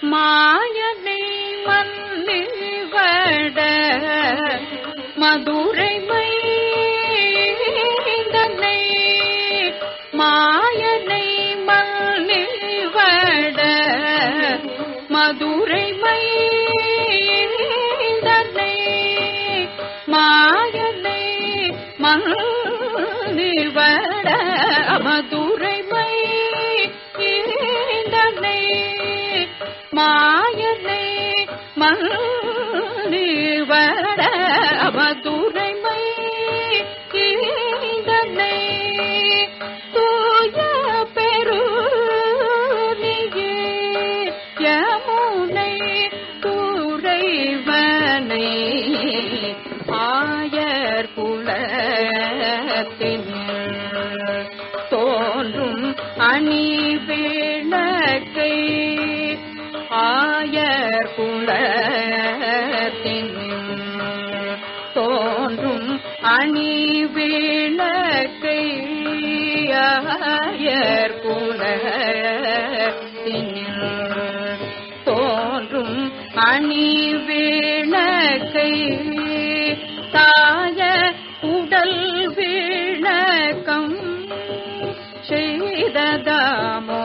மாயனை மன்னிவட மதுரை மைந்தனை மாயனை மன்னிவட மதுரை மைந்தனை மாயனை மன்னிவட மதுரை மைந்தனை மாயனை மன்னிவட மதுரை மைந்தனை தூய பெருநியே யமுனை துறைவனை ஆயர் குலத்தின் தோன்றும் அணி விளக்கை ஆயர் குலத்தின் தோன்றும் அணி விளக்கை ஆயர் குலத்தின் தோன்றும் அணி விளக்கை தாய உடல் விளக்கம் செய்ததாமோ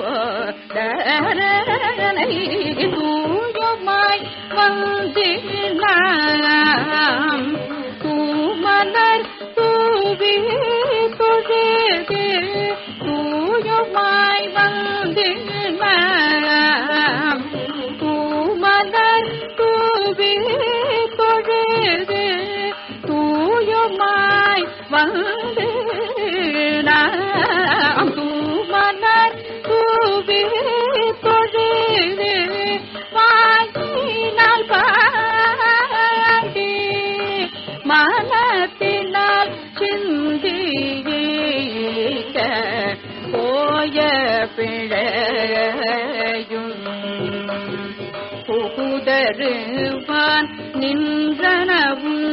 தரனை தூயமாய் வந்தினாம் தூமலர் தூவி தொழுது தூயமாய் வந்தினாம் தூமலர் தூவி தொழுது தூயமாய் வந்து நாம் தூமலர் தூவி தொழுது வாயினால் பாடி மனத்தினால் சிந்திக்க போய பிழையும் புகுதருவான் நின்றனவும்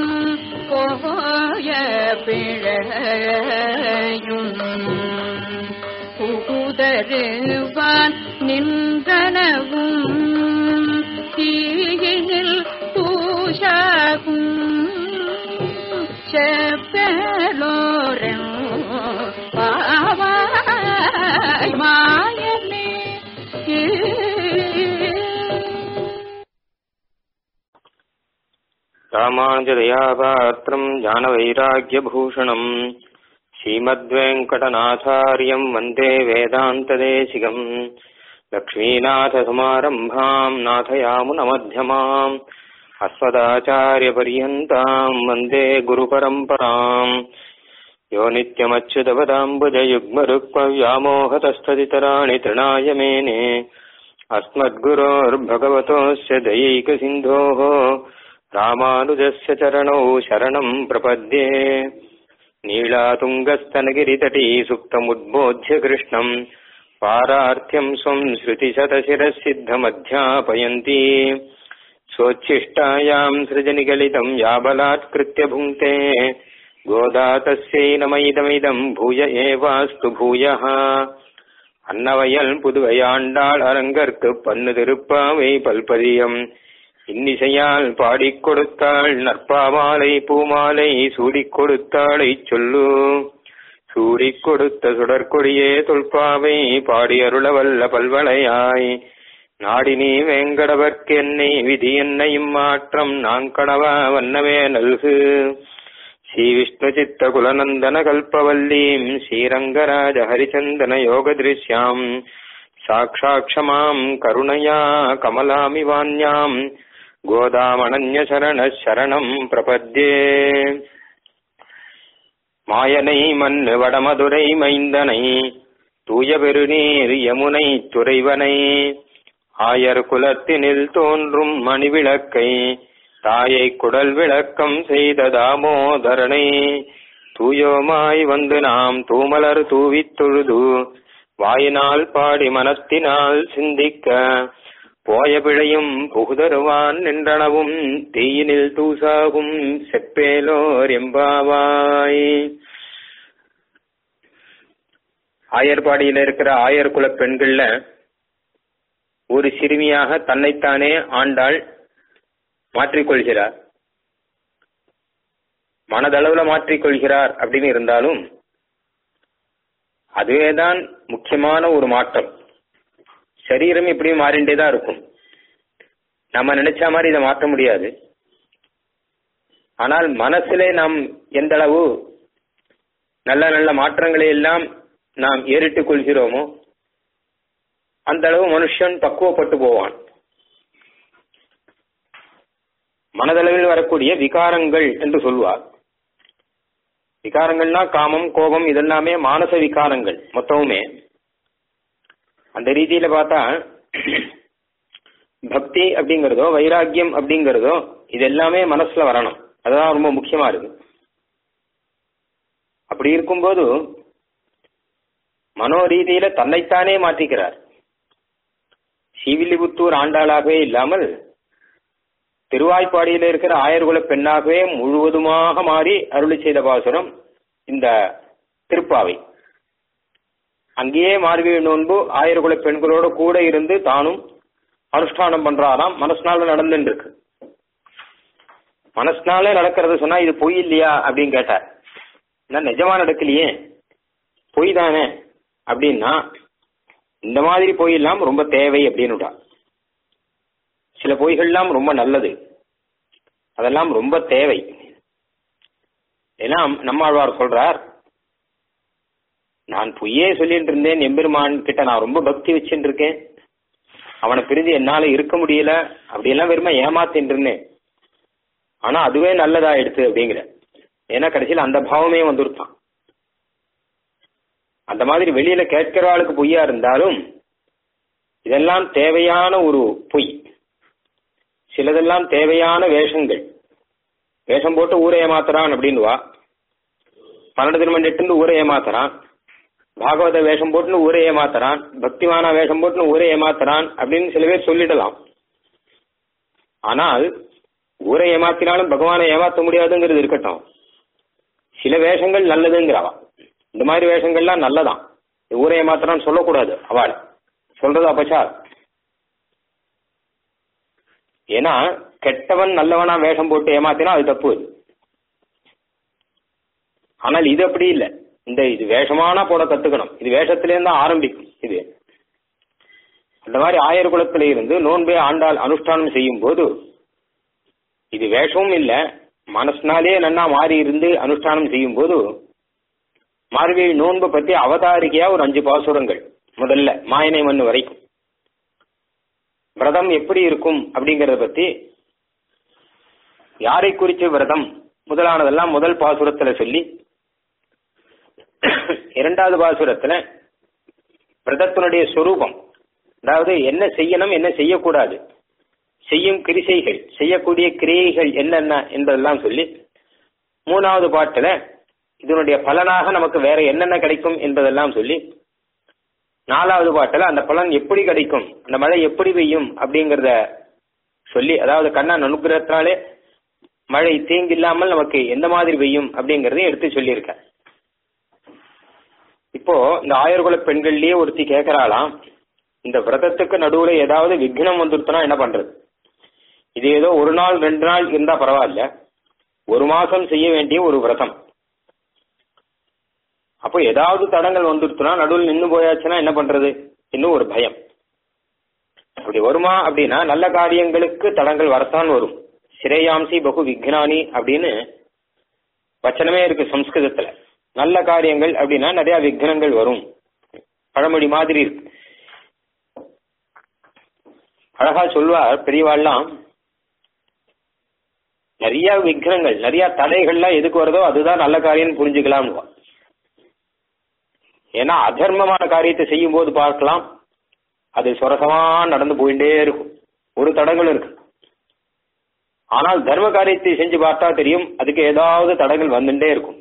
போய பிழையும் புகுதருவான் நின்றனவும் தீயினில் பூஷாகும் செப்பலோரம் பாவாய் மாயனே ராமானுஜதயாபாத்திரம் ஞானவைராக்கியபூஷணம் ஸ்ரீமத்வேங்கடநாதாரியம் வந்தே வேதாந்ததேசிகம் லக்ஷ்மீநாதசமாரம்பாம் நாதயாமுனமध्यமாம் अस्मदाचार्यपर्यन्ताम् वन्दे गुरुपरम्पराम् यो नित्यमच्युतपदाम्बुजयुग्मरुक्मव्यामोहतस्तदितराणि तृणाय मेने अस्मद्गुरोर्भगवतोऽस्य दयैकसिन्धोः रामानुजस्य चरणौ शरणम् प्रपद्ये नीलातुङ्गस्तनगिरितटी सुप्तमुद्बोध्य कृष्णम् पारार्थ्यम् स्वम् श्रुतिशतशिरःसिद्धमध्यापयन्ती स्वोच्छिष्टायाम् सृजनिगलितम् याबलात्कृत्य भुङ्क्ते गोदा तस्यै नमैदमिदम् भूय एवास्तु भूयः அன்னவயல் புதுவையாண்டாள் அரங்கற்கு பன்னு திருப்பாவை பல்பதியம் இன்னிசையால் பாடிக் கொடுத்தாள் நற்பாமாலை பூமாலை சூடிக் கொடுத்தாளை சொல்லு சூடிக் கொடுத்த சுடற்கொடியே தொல்பாவை பாடி அருளவல்ல பல்வளையாய் நாடினி வேங்கடவர்க்கு என்னை விதி என்னையும் மாற்றம் நாங்கடவா வண்ணமே நல்கு ஸ்ரீ விஷ்ணு சித்த குலநந்தன கல்பவல்லீம் ஸ்ரீரங்கராஜ ஹரிச்சந்தன யோக திருஷ்யாம் சாட்சாட்சமாம் கருணையா கமலாமிவான்யாம் கோதாமணன்ய சரண சரணம் பிரபத்யே மாயனை மண்ணு வடமதுரை மைந்தனை தூய பெருநீர் யமுனை துறைவனை ஆயர் குலத்தினில் தோன்றும் மணிவிளக்கை தாயை குடல் விளக்கம் செய்த தாமோதரனை தூயோமாய் வந்து நாம் தூமலர் தூவித் தொழுது வாயினால் பாடி மனத்தினால் சிந்திக்க போய பிழையும் புகுதருவான் நின்றனவும் தீயினில் தூசாகும் செப்பேலோர் எம்பாவாய் ஆயர்பாடியில இருக்கிற ஆயர் குல பெண்கள்ல ஒரு சிறுமியாக தன்னைத்தானே ஆண்டாள் மாற்றிக்கொள்கிறார் மனதளவுல மாற்றிக்கொள்கிறார் அப்படின்னு இருந்தாலும் அதுவேதான் முக்கியமான ஒரு மாற்றம் சரீரம் இப்படியும் மாறிண்டே தான் இருக்கும் நம்ம நினைச்ச மாதிரி இதை மாற்ற முடியாது ஆனால் மனசிலே நாம் எந்த அளவு நல்ல நல்ல மாற்றங்களை எல்லாம் நாம் ஏறிட்டுக் கொள்கிறோமோ அந்த அளவு மனுஷன் பக்குவப்பட்டு போவான் மனதளவில் வரக்கூடிய விகாரங்கள் என்று சொல்வார் விகாரங்கள்னா காமம் கோபம் இதெல்லாமே மானச விகாரங்கள் மொத்தமுமே அந்த ரீதியில பார்த்தா பக்தி அப்படிங்கிறதோ வைராக்கியம் அப்படிங்கிறதோ இது எல்லாமே மனசுல வரணும் அதுதான் ரொம்ப முக்கியமா இருக்கு அப்படி இருக்கும்போது மனோ ரீதியில தன்னைத்தானே மாற்றிக்கிறார் ஸ்ரீவில்லிபுத்தூர் ஆண்டாளாகவே இல்லாமல் திருவாய்ப்பாடியில இருக்கிற ஆயர்குல பெண்ணாகவே முழுவதுமாக மாறி அருளி செய்த பாசுரம் இந்த திருப்பாவை அங்கேயே மார்கழி நோன்பு ஆயர்குல பெண்களோட கூட இருந்து தானும் அனுஷ்டானம் பண்றாராம் மனசுனால நடந்துட்டு இருக்கு மனசுனாலே நடக்கிறது சொன்னா இது பொய் இல்லையா அப்படின்னு கேட்டார் நான் நிஜமா நடக்கலையே பொய் தானே அப்படின்னா இந்த மாதிரி பொய்யெல்லாம் ரொம்ப தேவை அப்படின்னுட்டா சில பொய்கள்லாம் ரொம்ப நல்லது அதெல்லாம் ரொம்ப தேவை ஏன்னா நம்மாழ்வார் சொல்றார் நான் பொய்யே சொல்லிட்டு இருந்தேன் எம்பெருமான் கிட்ட நான் ரொம்ப பக்தி வச்சுட்டு இருக்கேன் அவனை பிரிஞ்சு என்னால இருக்க முடியல அப்படியெல்லாம் வெறுமை ஏமாத்தின்னு இருந்தேன் ஆனா அதுவே நல்லதா எடுத்து அப்படிங்கிற ஏன்னா கடைசியில் அந்த பாவமே வந்துருத்தான் அந்த மாதிரி வெளியில கேட்கிற ஆளுக்கு பொய்யா இருந்தாலும் இதெல்லாம் தேவையான ஒரு பொய் சிலதெல்லாம் தேவையான வேஷங்கள் வேஷம் போட்டு ஊரை ஏமாத்துறான் அப்படின்னுவா பன்னெண்டு திருமண்டிட்டு ஊரை ஏமாத்துறான் பாகவத வேஷம் போட்டுன்னு ஊரை ஏமாத்துறான் பக்திமான வேஷம் போட்டுன்னு ஊரை ஏமாத்துறான் அப்படின்னு சில பேர் சொல்லிடலாம் ஆனால் ஊரை ஏமாத்தினாலும் பகவானை ஏமாத்த முடியாதுங்கிறது இருக்கட்டும் சில வேஷங்கள் நல்லதுங்கிறவா இந்த மாதிரி வேஷங்கள்லாம் நல்லதான் ஊரை ஏமாத்துறான்னு சொல்லக்கூடாது அவள் சொல்றது அபச்சார் ஏன்னா கெட்டவன் நல்லவனா வேஷம் போட்டு ஏமாத்தினா அது தப்பு அது ஆனால் இது அப்படி இல்லை இந்த இது வேஷமானா போட கத்துக்கணும் இது வேஷத்திலேருந்து தான் ஆரம்பிக்கும் இது அந்த மாதிரி ஆயர் குலத்தில இருந்து நோன்பை ஆண்டாள் அனுஷ்டானம் செய்யும் போது இது வேஷமும் இல்லை மனசுனாலே நன்னா மாறி இருந்து அனுஷ்டானம் செய்யும் போது மார்கழி நோன்பை பத்தி அவதாரிக்கையா ஒரு அஞ்சு பாசுரங்கள் முதல்ல மாயனை மண்ணு வரைக்கும் விரதம் எப்படி இருக்கும் அப்படிங்கறத பத்தி யாரை குறிச்ச விரதம் முதலானதெல்லாம் முதல் பாசுரத்துல சொல்லி இரண்டாவது பாசுரத்துல விரதத்தினுடைய சொரூபம் அதாவது என்ன செய்யணும் என்ன செய்யக்கூடாது செய்யும் கிரிசைகள் செய்யக்கூடிய கிரியைகள் என்னென்ன என்பதெல்லாம் சொல்லி மூணாவது பாட்டுல இதனுடைய பலனாக நமக்கு வேற என்னென்ன கிடைக்கும் என்பதெல்லாம் சொல்லி நாலாவது பாட்டுல அந்த பலன் எப்படி கிடைக்கும் அந்த மழை எப்படி பெய்யும் அப்படிங்கறத சொல்லி அதாவது கண்ணன் அனுகிரகத்தினாலே மழை தீங்கில்லாமல் நமக்கு எந்த மாதிரி பெய்யும் அப்படிங்கறதையும் எடுத்து சொல்லியிருக்க இப்போ இந்த ஆயர்குல பெண்கள்லயே ஒருத்தி கேட்கறாளாம் இந்த விரதத்துக்கு நடுவுல ஏதாவது விக்னம் வந்துருச்சுனா என்ன பண்றது இது ஏதோ ஒரு நாள் ரெண்டு நாள் இருந்தா பரவாயில்ல ஒரு மாசம் செய்ய வேண்டிய ஒரு விரதம் அப்போ ஏதாவது தடங்கள் வந்துருச்சுனா நடுவில் நின்று போயாச்சுன்னா என்ன பண்றது இன்னும் ஒரு பயம் அப்படி வருமா அப்படின்னா நல்ல காரியங்களுக்கு தடங்கள் வரத்தான் வரும் சிரேயாம்சி பகு விக்னானி அப்படின்னு வச்சனமே இருக்கு சம்ஸ்கிருதத்துல நல்ல காரியங்கள் அப்படின்னா நிறைய விக்னங்கள் வரும் பழமொழி மாதிரி இருக்கு அழகா சொல்வார் பெரியவாள்லாம் நிறைய விக்னங்கள் நிறைய தடைகள்லாம் எதுக்கு வருதோ அதுதான் நல்ல காரியம்னு புரிஞ்சுக்கலாம்னு ஏன்னா அதர்மமான காரியத்தை செய்யும் போது பார்க்கலாம் அது சுரசமா நடந்து போயிட்டே இருக்கும் ஒரு தடங்கள் இருக்கு ஆனால் தர்ம காரியத்தை செஞ்சு பார்த்தா தெரியும் அதுக்கு ஏதாவது தடங்கள் வந்துட்டே இருக்கும்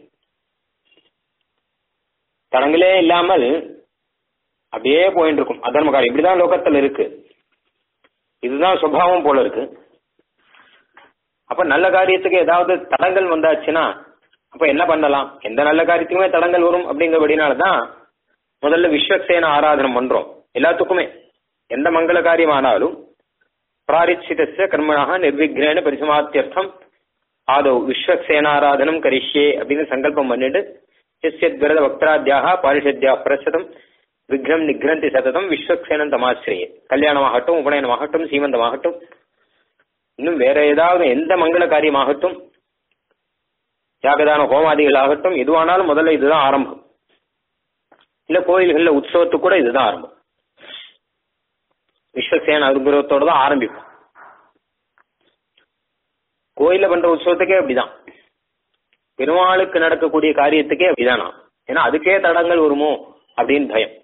தடங்களே இல்லாமல் அப்படியே போயிட்டு இருக்கும் அதர்ம காரியம் இப்படிதான் லோகத்துல இருக்கு இதுதான் சுபாவம் போல இருக்கு அப்ப நல்ல காரியத்துக்கு ஏதாவது தடங்கள் வந்தாச்சுன்னா அப்ப என்ன பண்ணலாம் எந்த நல்ல காரியத்துக்குமே தடங்கள் வரும் அப்படிங்கிறபடினாலதான் முதல்ல விஸ்வக்சேன ஆராதனம் பண்றோம் எல்லாத்துக்குமே எந்த மங்கள காரியமானாலும் பிராரிச்சிதஸ்ய கர்மணாக நிர்விக்னேன பரிசமாத்தியர்த்தம் ஆதோ விஸ்வசேனாராதனம் கரிஷ்யே அப்படின்னு சங்கல்பம் பண்ணிட்டு எஸ்யத் விரத வக்திராத்தியாக பாரிஷத்யா பிரசதம் விக்ரம் நிக்ரந்தி சததம் விஸ்வக்சேனன் தமாசிரியே கல்யாணமாகட்டும் உபநயனமாகட்டும் சீமந்தமாகட்டும் இன்னும் வேற ஏதாவது எந்த மங்கள காரியமாகட்டும் யாகதான ஹோமாதிகளாகட்டும் எதுவானாலும் முதல்ல இதுதான் ஆரம்பம் இல்ல கோயில்கள்ல உற்சவத்துக்கு கூட இதுதான் ஆரம்பம் விஸ்வசேன அனுகிரகத்தோட தான் ஆரம்பிக்கும் கோயில்ல பண்ற உற்சவத்துக்கே அப்படிதான் பெருமாளுக்கு நடக்கக்கூடிய காரியத்துக்கே அப்படிதானா ஏன்னா அதுக்கே தடங்கள் வருமோ அப்படின்னு பயம்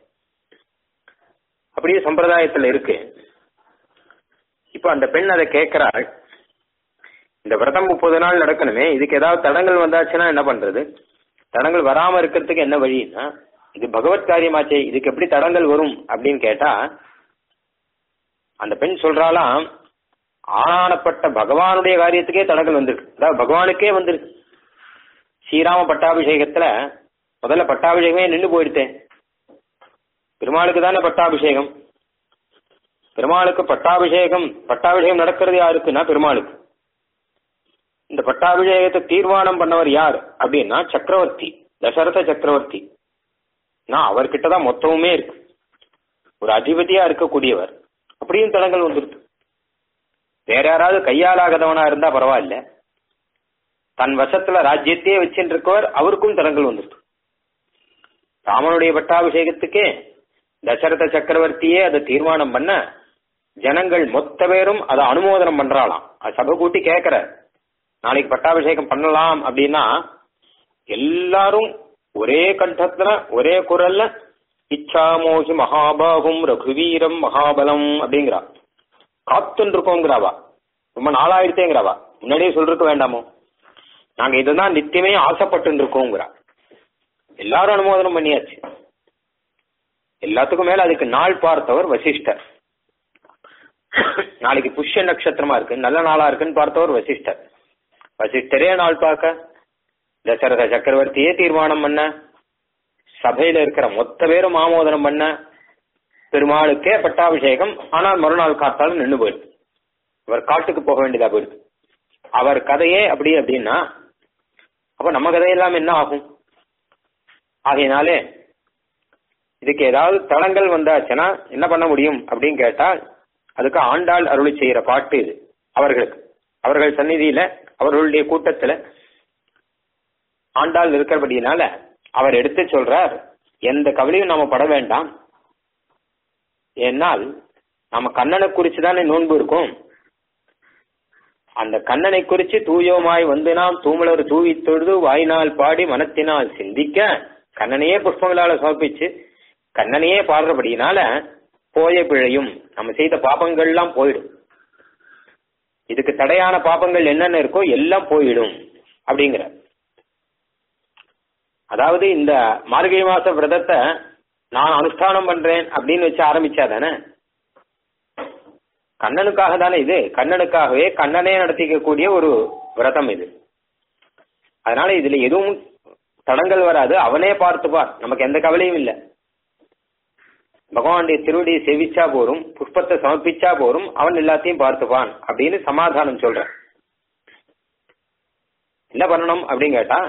அப்படியே சம்பிரதாயத்துல இருக்கு இப்ப அந்த பெண் அதை கேட்கிறாள் இந்த விரதம் முப்பது நாள் நடக்கணுமே இதுக்கு ஏதாவது தடங்கள் வந்தாச்சுன்னா என்ன பண்றது தடங்கள் வராம இருக்கிறதுக்கு என்ன வழின்னா இது பகவத் காரியமாச்சே இதுக்கு எப்படி தடங்கள் வரும் அப்படின்னு கேட்டா அந்த பெண் சொல்றாலாம் ஆனானப்பட்ட பகவானுடைய காரியத்துக்கே தடங்கள் வந்திருக்கு அதாவது பகவானுக்கே வந்திருக்கு ஸ்ரீராம பட்டாபிஷேகத்துல முதல்ல பட்டாபிஷேகமே நின்று போயிடுத்தேன் பெருமாளுக்கு தானே பட்டாபிஷேகம் பெருமாளுக்கு பட்டாபிஷேகம் பட்டாபிஷேகம் நடக்கிறது யாருக்குன்னா பெருமாளுக்கு இந்த பட்டாபிஷேகத்தை தீர்மானம் பண்ணவர் யார் அப்படின்னா சக்கரவர்த்தி தசரத சக்கரவர்த்தி நான் அவர்கிட்ட தான் மொத்தமுமே இருக்கு ஒரு அதிபதியா இருக்கக்கூடியவர் அப்படியும் தடங்கள் வந்துருக்கு வேற யாராவது கையாலாகதவனா இருந்தா பரவாயில்ல தன் வசத்துல ராஜ்யத்தையே வச்சுட்டு இருக்கவர் அவருக்கும் தடங்கள் வந்துருக்கு ராமனுடைய பட்டாபிஷேகத்துக்கே தசரத சக்கரவர்த்தியே அதை தீர்மானம் பண்ண ஜனங்கள் மொத்த பேரும் அதை அனுமோதனம் பண்றாளாம் அது சபை கூட்டி கேட்கிற நாளைக்கு பட்டாபிஷேகம் பண்ணலாம் அப்படின்னா எல்லாரும் ஒரே கண்டத்துல ஒரே குரல்ல இச்சாமோகி மகாபாகும் ரகுவீரம் மகாபலம் அப்படிங்கிறா காத்துன்னு இருக்கோங்கிறாவா ரொம்ப நாளாயிடுத்தேங்கிறாவா முன்னாடியே சொல்றதுக்கு வேண்டாமோ நாங்க இதுதான் நித்தியமே ஆசைப்பட்டு இருக்கோங்கிறா எல்லாரும் அனுமோதனம் பண்ணியாச்சு எல்லாத்துக்கும் மேல அதுக்கு நாள் பார்த்தவர் வசிஷ்டர் நாளைக்கு புஷ்ய நட்சத்திரமா இருக்கு நல்ல நாளா இருக்குன்னு பார்த்தவர் வசிஷ்டர் வசிஷ்டரே நாள் பார்க்க தசரத சக்கரவர்த்தியே தீர்மானம் பண்ண சபையில இருக்கிற மொத்த பேரும் ஆமோதனம் பண்ண பெருமாளுக்கே பட்டாபிஷேகம் ஆனால் மறுநாள் காத்தாலும் நின்று போயிடுது அவர் காட்டுக்கு போக வேண்டியதா போயிடுது அவர் கதையே அப்படி அப்படின்னா அப்ப நம்ம கதையெல்லாம் என்ன ஆகும் ஆகையினாலே இதுக்கு ஏதாவது தளங்கள் வந்தாச்சுன்னா என்ன பண்ண முடியும் அப்படின்னு கேட்டால் அதுக்கு ஆண்டாள் அருளி செய்யற பாட்டு இது அவர்களுக்கு அவர்கள் சந்நிதியில அவர்களுடைய கூட்டத்துல ஆண்டாள் இருக்கிறபடினால அவர் எடுத்து சொல்றார் எந்த கவலையும் நாம பட வேண்டாம் ஏன்னால் நம்ம கண்ணனை குறிச்சு தானே நோன்பு இருக்கும் அந்த கண்ணனை குறிச்சு தூயோமாய் வந்து நாம் தூமலர் தூவி தொழுது வாய்நாள் பாடி மனத்தினால் சிந்திக்க கண்ணனையே புஷ்பங்களால சமர்ப்பிச்சு கண்ணனையே பாடுறபடினால போய பிழையும் நம்ம செய்த பாபங்கள்லாம் போயிடும் இதுக்கு தடையான பாபங்கள் என்னென்ன இருக்கோ எல்லாம் போயிடும் அப்படிங்கிற அதாவது இந்த மார்கழி மாச விரதத்தை நான் அனுஷ்டானம் பண்றேன் அப்படின்னு வச்சு ஆரம்பிச்சா தானே கண்ணனுக்காக தானே இது கண்ணனுக்காகவே கண்ணனே நடத்திக்கக்கூடிய ஒரு விரதம் இது அதனால இதுல எதுவும் தடங்கள் வராது அவனே பார்த்துப்பார் நமக்கு எந்த கவலையும் இல்லை பகவானுடைய திருவடியை செவிச்சா போரும் புஷ்பத்தை சமர்ப்பிச்சா போரும் அவன் எல்லாத்தையும் பார்த்துப்பான் அப்படின்னு சமாதானம் சொல்றான் என்ன பண்ணணும் அப்படின்னு கேட்டா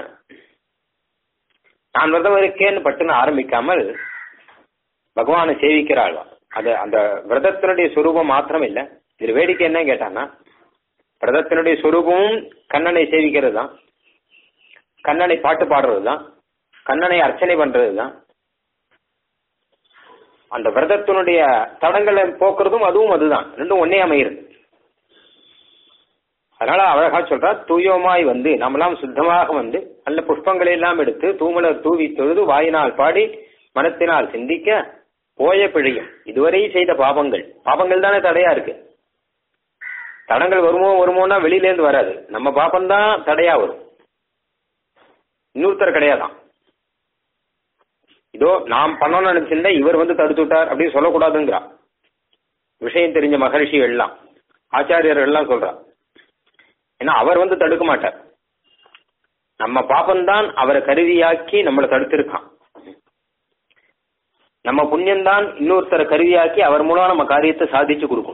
நான் விரதம் இருக்கேன்னு பட்டுன்னு ஆரம்பிக்காமல் பகவானை சேவிக்கிறாள் அது அந்த விரதத்தினுடைய சுரூபம் மாத்திரம் இல்லை இது வேடிக்கை என்ன கேட்டான்னா விரதத்தினுடைய சுரூபமும் கண்ணனை சேவிக்கிறது தான் கண்ணனை பாட்டு பாடுறது தான் கண்ணனை அர்ச்சனை பண்றது தான் அந்த விரதத்தினுடைய தடங்களை போக்குறதும் அதுவும் அதுதான் ரெண்டும் ஒன்னே அமைகிறது அதனால அழகா சொல்றா தூயோமாய் வந்து நம்மளாம் சுத்தமாக வந்து நல்ல புஷ்பங்களை எல்லாம் எடுத்து தூமலர் தூவி தொழுது வாயினால் பாடி மனத்தினால் சிந்திக்க போய பிழையும் இதுவரை செய்த பாபங்கள் பாபங்கள் தானே தடையா இருக்கு தடங்கள் வருமோ வருமோன்னா வெளியில இருந்து வராது நம்ம பாபம் தான் தடையா வரும் இன்னொருத்தர் கிடையாதான் இதோ நாம் பண்ணணும்னு நினைச்சிருந்தா இவர் வந்து தடுத்து விட்டார் அப்படின்னு சொல்லக்கூடாதுங்கிறா விஷயம் தெரிஞ்ச மகர்ஷிகள் எல்லாம் ஆச்சாரியர்கள் எல்லாம் சொல்றா ஏன்னா அவர் வந்து தடுக்க மாட்டார் நம்ம பாப்பந்தான் அவரை கருவியாக்கி நம்மளை தடுத்திருக்கான் நம்ம புண்ணியம்தான் இன்னொருத்தரை கருவியாக்கி அவர் மூலம் நம்ம காரியத்தை சாதிச்சு கொடுக்கும்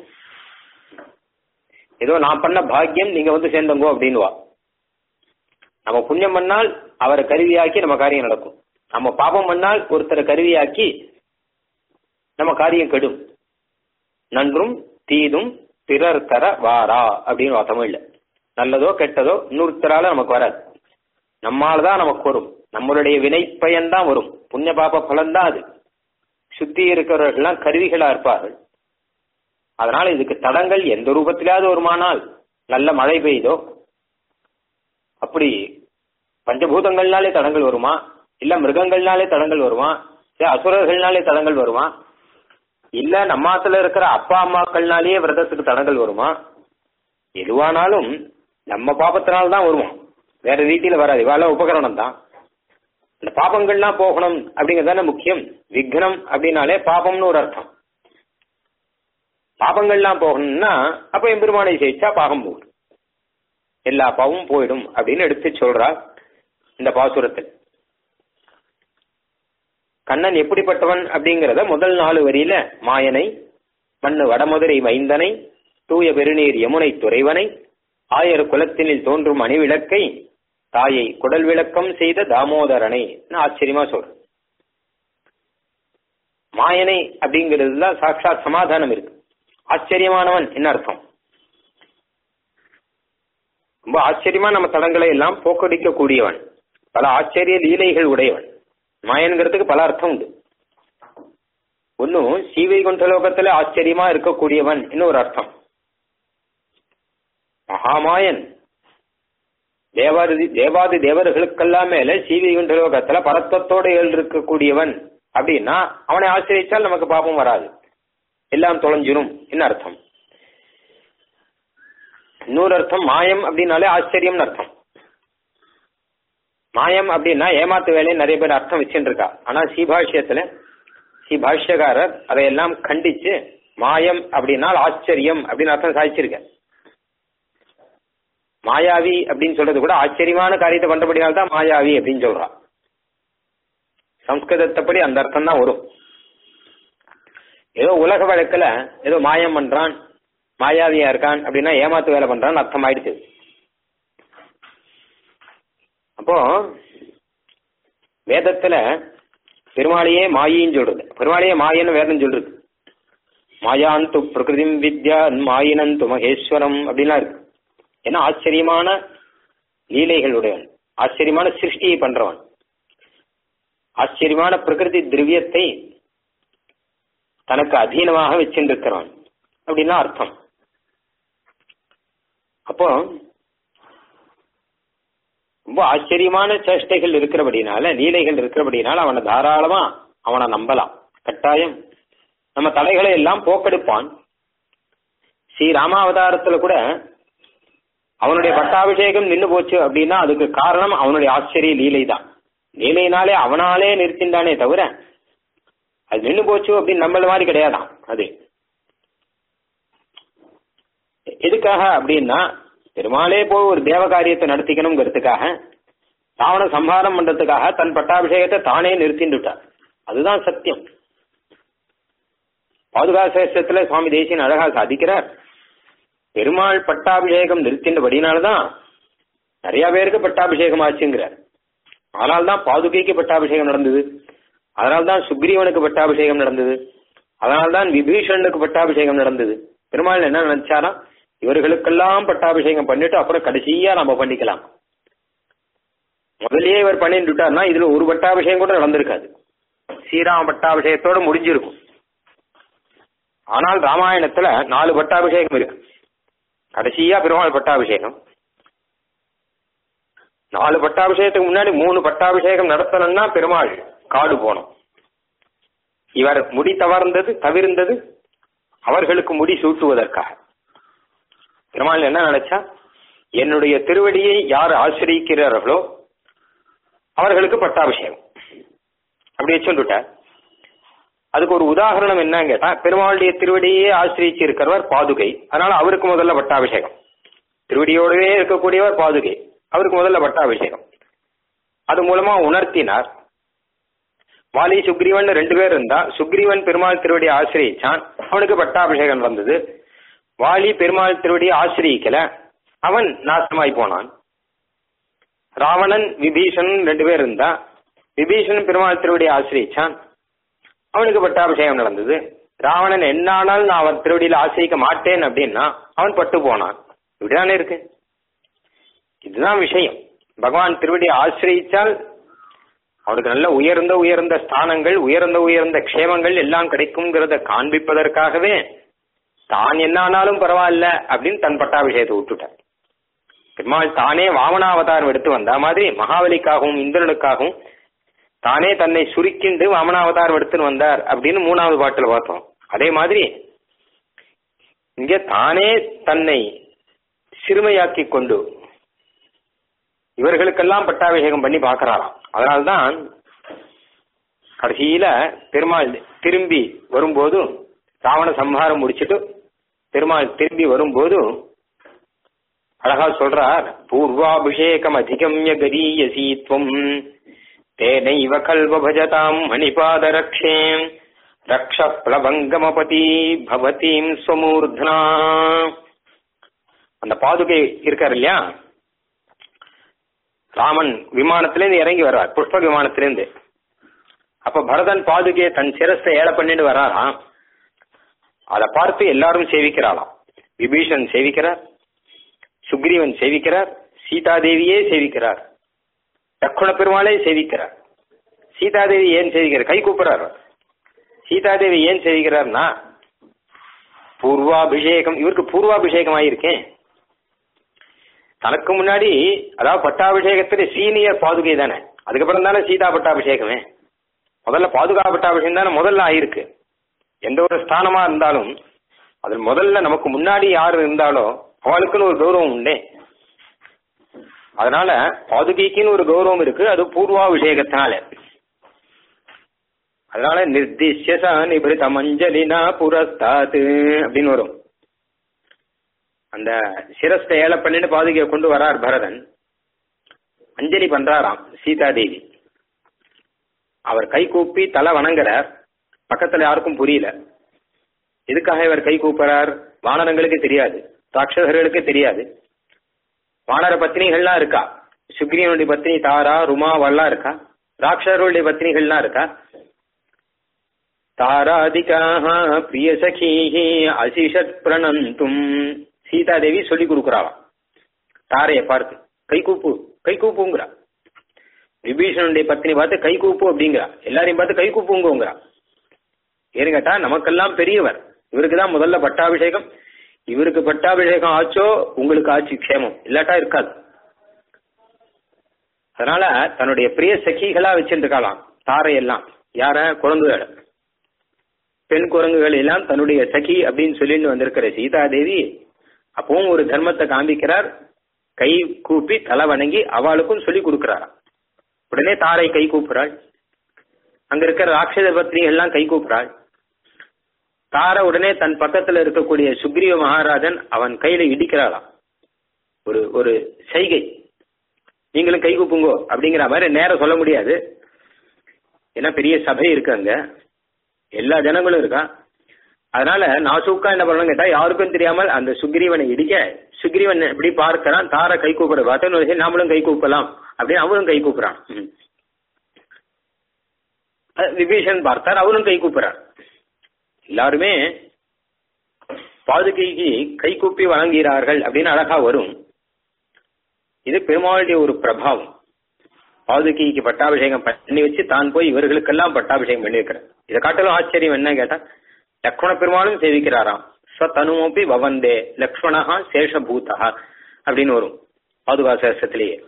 ஏதோ நான் பண்ண பாக்கியம் நீங்க வந்து சேர்ந்தங்கோ அப்படின்னுவா நம்ம புண்ணியம் பண்ணால் அவரை கருவியாக்கி நம்ம காரியம் நடக்கும் நம்ம பாபம் பண்ணால் ஒருத்தரை கருவியாக்கி நம்ம காரியம் கெடும் நன்றும் தீதும் பிறர் தர வாரா அப்படின்னு தமிழ்ல நல்லதோ கெட்டதோ இன்னொருத்தரால நமக்கு வராது நம்மால தான் நமக்கு வரும் நம்மளுடைய வினை பயன்தான் வரும் புண்ணிய பாப பலன் தான் அது சுத்தி இருக்கிறவர்கள்லாம் கருவிகளா இருப்பார்கள் அதனால இதுக்கு தடங்கள் எந்த ரூபத்திலாவது வருமானால் நல்ல மழை பெய்தோ அப்படி பஞ்சபூதங்கள்னாலே தடங்கள் வருமா இல்ல மிருகங்கள்னாலே தடங்கள் வருமா இல்ல அசுரர்கள்னாலே தடங்கள் வருமா இல்ல நம்மாத்துல இருக்கிற அப்பா அம்மாக்கள்னாலேயே விரதத்துக்கு தடங்கள் வருமா எதுவானாலும் நம்ம பாபத்தினால தான் வருவோம் வேற ரீதியில வராது இவால உபகரணம் தான் இந்த பாபங்கள்லாம் போகணும் அப்படிங்கிறது தானே முக்கியம் விக்னம் அப்படின்னாலே பாபம்னு ஒரு அர்த்தம் பாபங்கள்லாம் போகணும்னா அப்ப எம்பெருமானை ஜெயிச்சா பாகம் போகும் எல்லா பாவமும் போயிடும் அப்படின்னு எடுத்து சொல்றா இந்த பாசுரத்தில் கண்ணன் எப்படிப்பட்டவன் அப்படிங்கிறத முதல் நாலு வரியில மாயனை மண்ணு வடமதுரை மைந்தனை தூய பெருநீர் யமுனை துறைவனை ஆயர் குலத்தினில் தோன்றும் அணிவிளக்கை தாயை குடல் விளக்கம் செய்த தாமோதரனை ஆச்சரியமா சொல்ற மாயனை அப்படிங்கிறதுல சாட்சாத் சமாதானம் இருக்கு ஆச்சரியமானவன் என்ன அர்த்தம் ரொம்ப ஆச்சரியமா நம்ம தடங்களை எல்லாம் போக்கடிக்க கூடியவன் பல ஆச்சரிய லீலைகள் உடையவன் மாயன்கிறதுக்கு பல அர்த்தம் உண்டு ஒன்னும் சீவைகுண்ட லோகத்துல ஆச்சரியமா இருக்கக்கூடியவன் இன்னொரு அர்த்தம் மகாமாயன் தேவாதி தேவாதி தேவர்களுக்கெல்லாம் மேல சீவைகுண்ட லோகத்துல பரத்தத்தோடு இருக்கக்கூடியவன் அப்படின்னா அவனை ஆச்சரித்தால் நமக்கு பாப்பம் வராது எல்லாம் தொலைஞ்சிரும் என்ன அர்த்தம் இன்னொரு அர்த்தம் மாயம் அப்படின்னாலே ஆச்சரியம்னு அர்த்தம் மாயம் அப்படின்னா ஏமாத்து வேலையை நிறைய பேர் அர்த்தம் வச்சுட்டு இருக்கா ஆனா சீபாஷ்யத்துல ஸ்ரீபாஷ்யக்காரர் அதையெல்லாம் கண்டிச்சு மாயம் அப்படின்னால் ஆச்சரியம் அப்படின்னு அர்த்தம் சாதிச்சிருக்க மாயாவி அப்படின்னு சொல்றது கூட ஆச்சரியமான காரியத்தை பண்றபடியால் தான் மாயாவி அப்படின்னு சொல்றா சம்ஸ்கிருதத்தைப்படி அந்த அர்த்தம் தான் வரும் ஏதோ உலக வழக்குல ஏதோ மாயம் பண்றான் மாயாவியா இருக்கான் அப்படின்னா ஏமாத்து வேலை பண்றான்னு அர்த்தம் ஆயிடுச்சு அப்போ வேதத்துல பெருமாளையே மாயின்னு சொல்றது பெருமாளையே மாயன்னு வேதம் சொல்றது மாயாந்து பிரகிருதிம் வித்யா மாயினந்து மகேஸ்வரம் அப்படின்லாம் இருக்கு ஏன்னா ஆச்சரியமான லீலைகளுடையவன் ஆச்சரியமான சிருஷ்டியை பண்றவன் ஆச்சரியமான பிரகிருதி திரவியத்தை தனக்கு அதீனமாக வச்சிருக்கிறவன் அப்படின்னா அர்த்தம் அப்போ ரொம்ப ஆச்சரியமான சேஷ்டைகள் இருக்கிறபடினால லீலைகள் இருக்கிறபடினால அவனை தாராளமா அவனை நம்பலாம் கட்டாயம் நம்ம தலைகளை எல்லாம் போக்கெடுப்பான் ஸ்ரீ ராமாவதாரத்துல கூட அவனுடைய பட்டாபிஷேகம் நின்று போச்சு அப்படின்னா அதுக்கு காரணம் அவனுடைய ஆச்சரிய லீலை தான் லீலைனாலே அவனாலே நிறுத்தின்றானே தவிர அது நின்று போச்சு அப்படின்னு நம்மள மாதிரி கிடையாதான் அது எதுக்காக அப்படின்னா பெருமாளே போய் ஒரு தேவ காரியத்தை நடத்திக்கணுங்கிறதுக்காக ராவண சம்ஹாரம் பண்றதுக்காக தன் பட்டாபிஷேகத்தை தானே நிறுத்தின்றுட்டார் அதுதான் சத்தியம் பாதுகாசேஷத்துல சுவாமி தேசியன் அழகா சாதிக்கிறார் பெருமாள் பட்டாபிஷேகம் நிறுத்தின்றபடினால்தான் நிறைய பேருக்கு பட்டாபிஷேகம் ஆச்சுங்கிறார் அதனால்தான் பாதுகைக்கு பட்டாபிஷேகம் நடந்தது அதனால்தான் சுக்ரீவனுக்கு பட்டாபிஷேகம் நடந்தது அதனால்தான் விபீஷணனுக்கு பட்டாபிஷேகம் நடந்தது பெருமாள் என்ன நினைச்சாரா இவர்களுக்கெல்லாம் பட்டாபிஷேகம் பண்ணிட்டு அப்புறம் கடைசியா நம்ம பண்ணிக்கலாம் முதல்லயே இவர் பண்ணிட்டுட்டார்னா இதுல ஒரு பட்டாபிஷேகம் கூட நடந்திருக்காது ஸ்ரீராம பட்டாபிஷேகத்தோட முடிஞ்சிருக்கும் ஆனால் ராமாயணத்துல நாலு பட்டாபிஷேகம் இருக்கு கடைசியா பெருமாள் பட்டாபிஷேகம் நாலு பட்டாபிஷேகத்துக்கு முன்னாடி மூணு பட்டாபிஷேகம் நடத்தணும்னா பெருமாள் காடு போனோம் இவர் முடி தவறுந்தது தவிர்ந்தது அவர்களுக்கு முடி சூட்டுவதற்காக பெருமாள் என்ன நினைச்சா என்னுடைய திருவடியை யார் ஆசிரியிக்கிறார்களோ அவர்களுக்கு பட்டாபிஷேகம் அப்படியே சொல்லிட்டார் அதுக்கு ஒரு உதாரணம் என்னன்னு கேட்டா பெருமாளுடைய திருவடியே ஆசிரியிச்சு இருக்கிறவர் பாதுகை அதனால அவருக்கு முதல்ல பட்டாபிஷேகம் திருவடியோடவே இருக்கக்கூடியவர் பாதுகை அவருக்கு முதல்ல பட்டாபிஷேகம் அது மூலமா உணர்த்தினார் வாலி சுக்ரீவன் ரெண்டு பேர் இருந்தா சுக்ரீவன் பெருமாள் திருவடி ஆசிரியிச்சான் அவனுக்கு பட்டாபிஷேகம் வந்தது வாலி பெருமாள் திருவடி ஆசிரியக்கல அவன் நாசமாய் போனான் ராவணன் விபீஷணன் ரெண்டு பேர் இருந்தா விபீஷணன் பெருமாள் திருவடி ஆசிரியிச்சான் அவனுக்கு பட்டாபிஷேகம் நடந்தது ராவணன் என்னானால் நான் அவன் திருவடியில ஆசிரியிக்க மாட்டேன் அப்படின்னா அவன் பட்டு போனான் இப்படிதானே இருக்கு இதுதான் விஷயம் பகவான் திருவடி ஆசிரியிச்சால் அவனுக்கு நல்ல உயர்ந்த உயர்ந்த ஸ்தானங்கள் உயர்ந்த உயர்ந்த க்ஷேமங்கள் எல்லாம் கிடைக்குங்கிறத காண்பிப்பதற்காகவே தான் என்ன ஆனாலும் பரவாயில்ல அப்படின்னு தன் பட்டாபிஷேகத்தை விட்டுட்டான் பெருமாள் தானே வாமனாவதாரம் எடுத்து வந்த மாதிரி மகாபலிக்காகவும் இந்திரனுக்காகவும் தானே தன்னை சுருக்கிண்டு வாமனாவதாரம் எடுத்துன்னு வந்தார் அப்படின்னு மூணாவது பாட்டுல பார்த்தோம் அதே மாதிரி இங்க தானே தன்னை சிறுமையாக்கி கொண்டு இவர்களுக்கெல்லாம் பட்டாபிஷேகம் பண்ணி பார்க்கறாராம் அதனால்தான் கடைசியில பெருமாள் திரும்பி வரும்போது ராவண சம்ஹாரம் முடிச்சிட்டு பெருமாள் திரும்பி வரும்போது அழகா சொல்றார் பூர்வாபிஷேகம் அதிகம்ய கரீயசீத்வம் தேனைவ கல்வ பஜதாம் மணிபாதரக்ஷே ரக்ஷ பிளவங்கமபதி பவதீம் ஸ்வமூர்தனா அந்த பாதுகை இருக்காரு இல்லையா ராமன் விமானத்திலேருந்து இறங்கி வர்றார் புஷ்ப விமானத்திலேருந்து அப்ப பரதன் பாதுகையை தன் சிரஸை ஏழை பண்ணிட்டு வர்றாராம் அதை பார்த்து எல்லாரும் சேவிக்கிறாளாம் விபீஷன் சேவிக்கிறார் சுக்ரீவன் சேவிக்கிறார் சீதாதேவியே சேவிக்கிறார் தக்குண பெருமாளே சேவிக்கிறார் சீதாதேவி ஏன் சேவிக்கிறார் கை கூப்புறார் சீதாதேவி ஏன் சேவிக்கிறார்னா பூர்வாபிஷேகம் இவருக்கு பூர்வாபிஷேகம் ஆயிருக்கேன் தனக்கு முன்னாடி அதாவது பட்டாபிஷேகத்துல சீனியர் பாதுகை தானே அதுக்கப்புறம் தானே சீதா பட்டாபிஷேகமே முதல்ல பாதுகா பட்டாபிஷேகம் தானே முதல்ல ஆயிருக்கு எந்த ஒரு ஸ்தானமா இருந்தாலும் அதில் முதல்ல நமக்கு முன்னாடி யார் இருந்தாலோ அவளுக்குன்னு ஒரு கௌரவம் உண்டே அதனால பாதுகைக்குன்னு ஒரு கௌரவம் இருக்கு அது பூர்வாபிஷேகத்தினால அதனால நிர்திஷ்ய ச நிபிருத மஞ்சளினா புரஸ்தாத்து அப்படின்னு வரும் அந்த சிரஸ்தை ஏழை பண்ணிட்டு பாதுகையை கொண்டு வரார் பரதன் அஞ்சலி பண்றாராம் சீதாதேவி அவர் கை கூப்பி தலை வணங்குறார் பக்கத்துல யாருக்கும் புரியல எதுக்காக இவர் கை கூப்புறார் வானரங்களுக்கு தெரியாது ராட்சசர்களுக்கு தெரியாது வானர பத்னிகள்லாம் இருக்கா சுக்ரீவனுடைய பத்னி தாரா ருமாவெல்லாம் இருக்கா ராட்சசர்களுடைய பத்னிகள்லாம் இருக்கா தாராதிகாக பிரிய சகீஹி அசிஷத் பிரணந்தும் சீதாதேவி சொல்லி கொடுக்குறாளாம் தாரையை பார்த்து கை கூப்பு கை கூப்புங்கிறா விபீஷணனுடைய பத்னி பார்த்து கை கூப்பு அப்படிங்கிறா எல்லாரையும் பார்த்து கை கூப்புங்கிறா ஏன்னு கேட்டா நமக்கெல்லாம் பெரியவர் இவருக்கு தான் முதல்ல பட்டாபிஷேகம் இவருக்கு பட்டாபிஷேகம் ஆச்சோ உங்களுக்கு ஆச்சு க்ஷேமம் இல்லாட்டா இருக்காது அதனால தன்னுடைய பிரிய சகிகளா வச்சிருக்காளாம் தாரை எல்லாம் யார குரங்குகள் பெண் குரங்குகள் எல்லாம் தன்னுடைய சகி அப்படின்னு சொல்லிட்டு வந்திருக்கிற சீதாதேவி அப்பவும் ஒரு தர்மத்தை காண்பிக்கிறார் கை கூப்பி தலை வணங்கி அவளுக்கும் சொல்லி கொடுக்கிறாராம் உடனே தாரை கை கூப்புறாள் அங்க இருக்கிற ராட்சத பத்னிகள் எல்லாம் கை கூப்புறாள் தார உடனே தன் பக்கத்துல இருக்கக்கூடிய சுக்ரீவ மகாராஜன் அவன் கையில இடிக்கிறாளாம் ஒரு ஒரு செய்கை நீங்களும் கை கூப்புங்கோ அப்படிங்கிற மாதிரி நேரம் சொல்ல முடியாது ஏன்னா பெரிய சபை இருக்கு அங்க எல்லா ஜனங்களும் இருக்கா அதனால நாசூக்கா என்ன பண்ணணும் கேட்டா யாருக்கும் தெரியாமல் அந்த சுக்ரீவனை இடிக்க சுக்ரீவன் எப்படி பார்க்கிறான் தார கை கூப்பிட பார்த்தோன்னு நாமளும் கை கூப்பலாம் அப்படின்னு அவரும் கை கூப்புறான் ம். அஹ் விபீஷன் பார்த்தார் அவரும் கை கூப்புறார் எல்லாருமே பாதுகைக்கு கை கூப்பி வழங்குகிறார்கள் அப்படின்னு அழகா வரும் இது பெருமாளுடைய ஒரு பிரபாவம் பாதுகைக்கு பட்டாபிஷேகம் பண்ணி வச்சு தான் போய் இவர்களுக்கெல்லாம் பட்டாபிஷேகம் பண்ணியிருக்கிறார் இதை காட்டிலும் ஆச்சரியம் என்ன கேட்டா லக்ஷ்மண பெருமாளும் சேவிக்கிறாராம் ஸ்வதனுமப்பி பவந்தே லக்ஷ்மணா சேஷபூதா அப்படின்னு வரும் பாதுகா சேஷத்திலேயே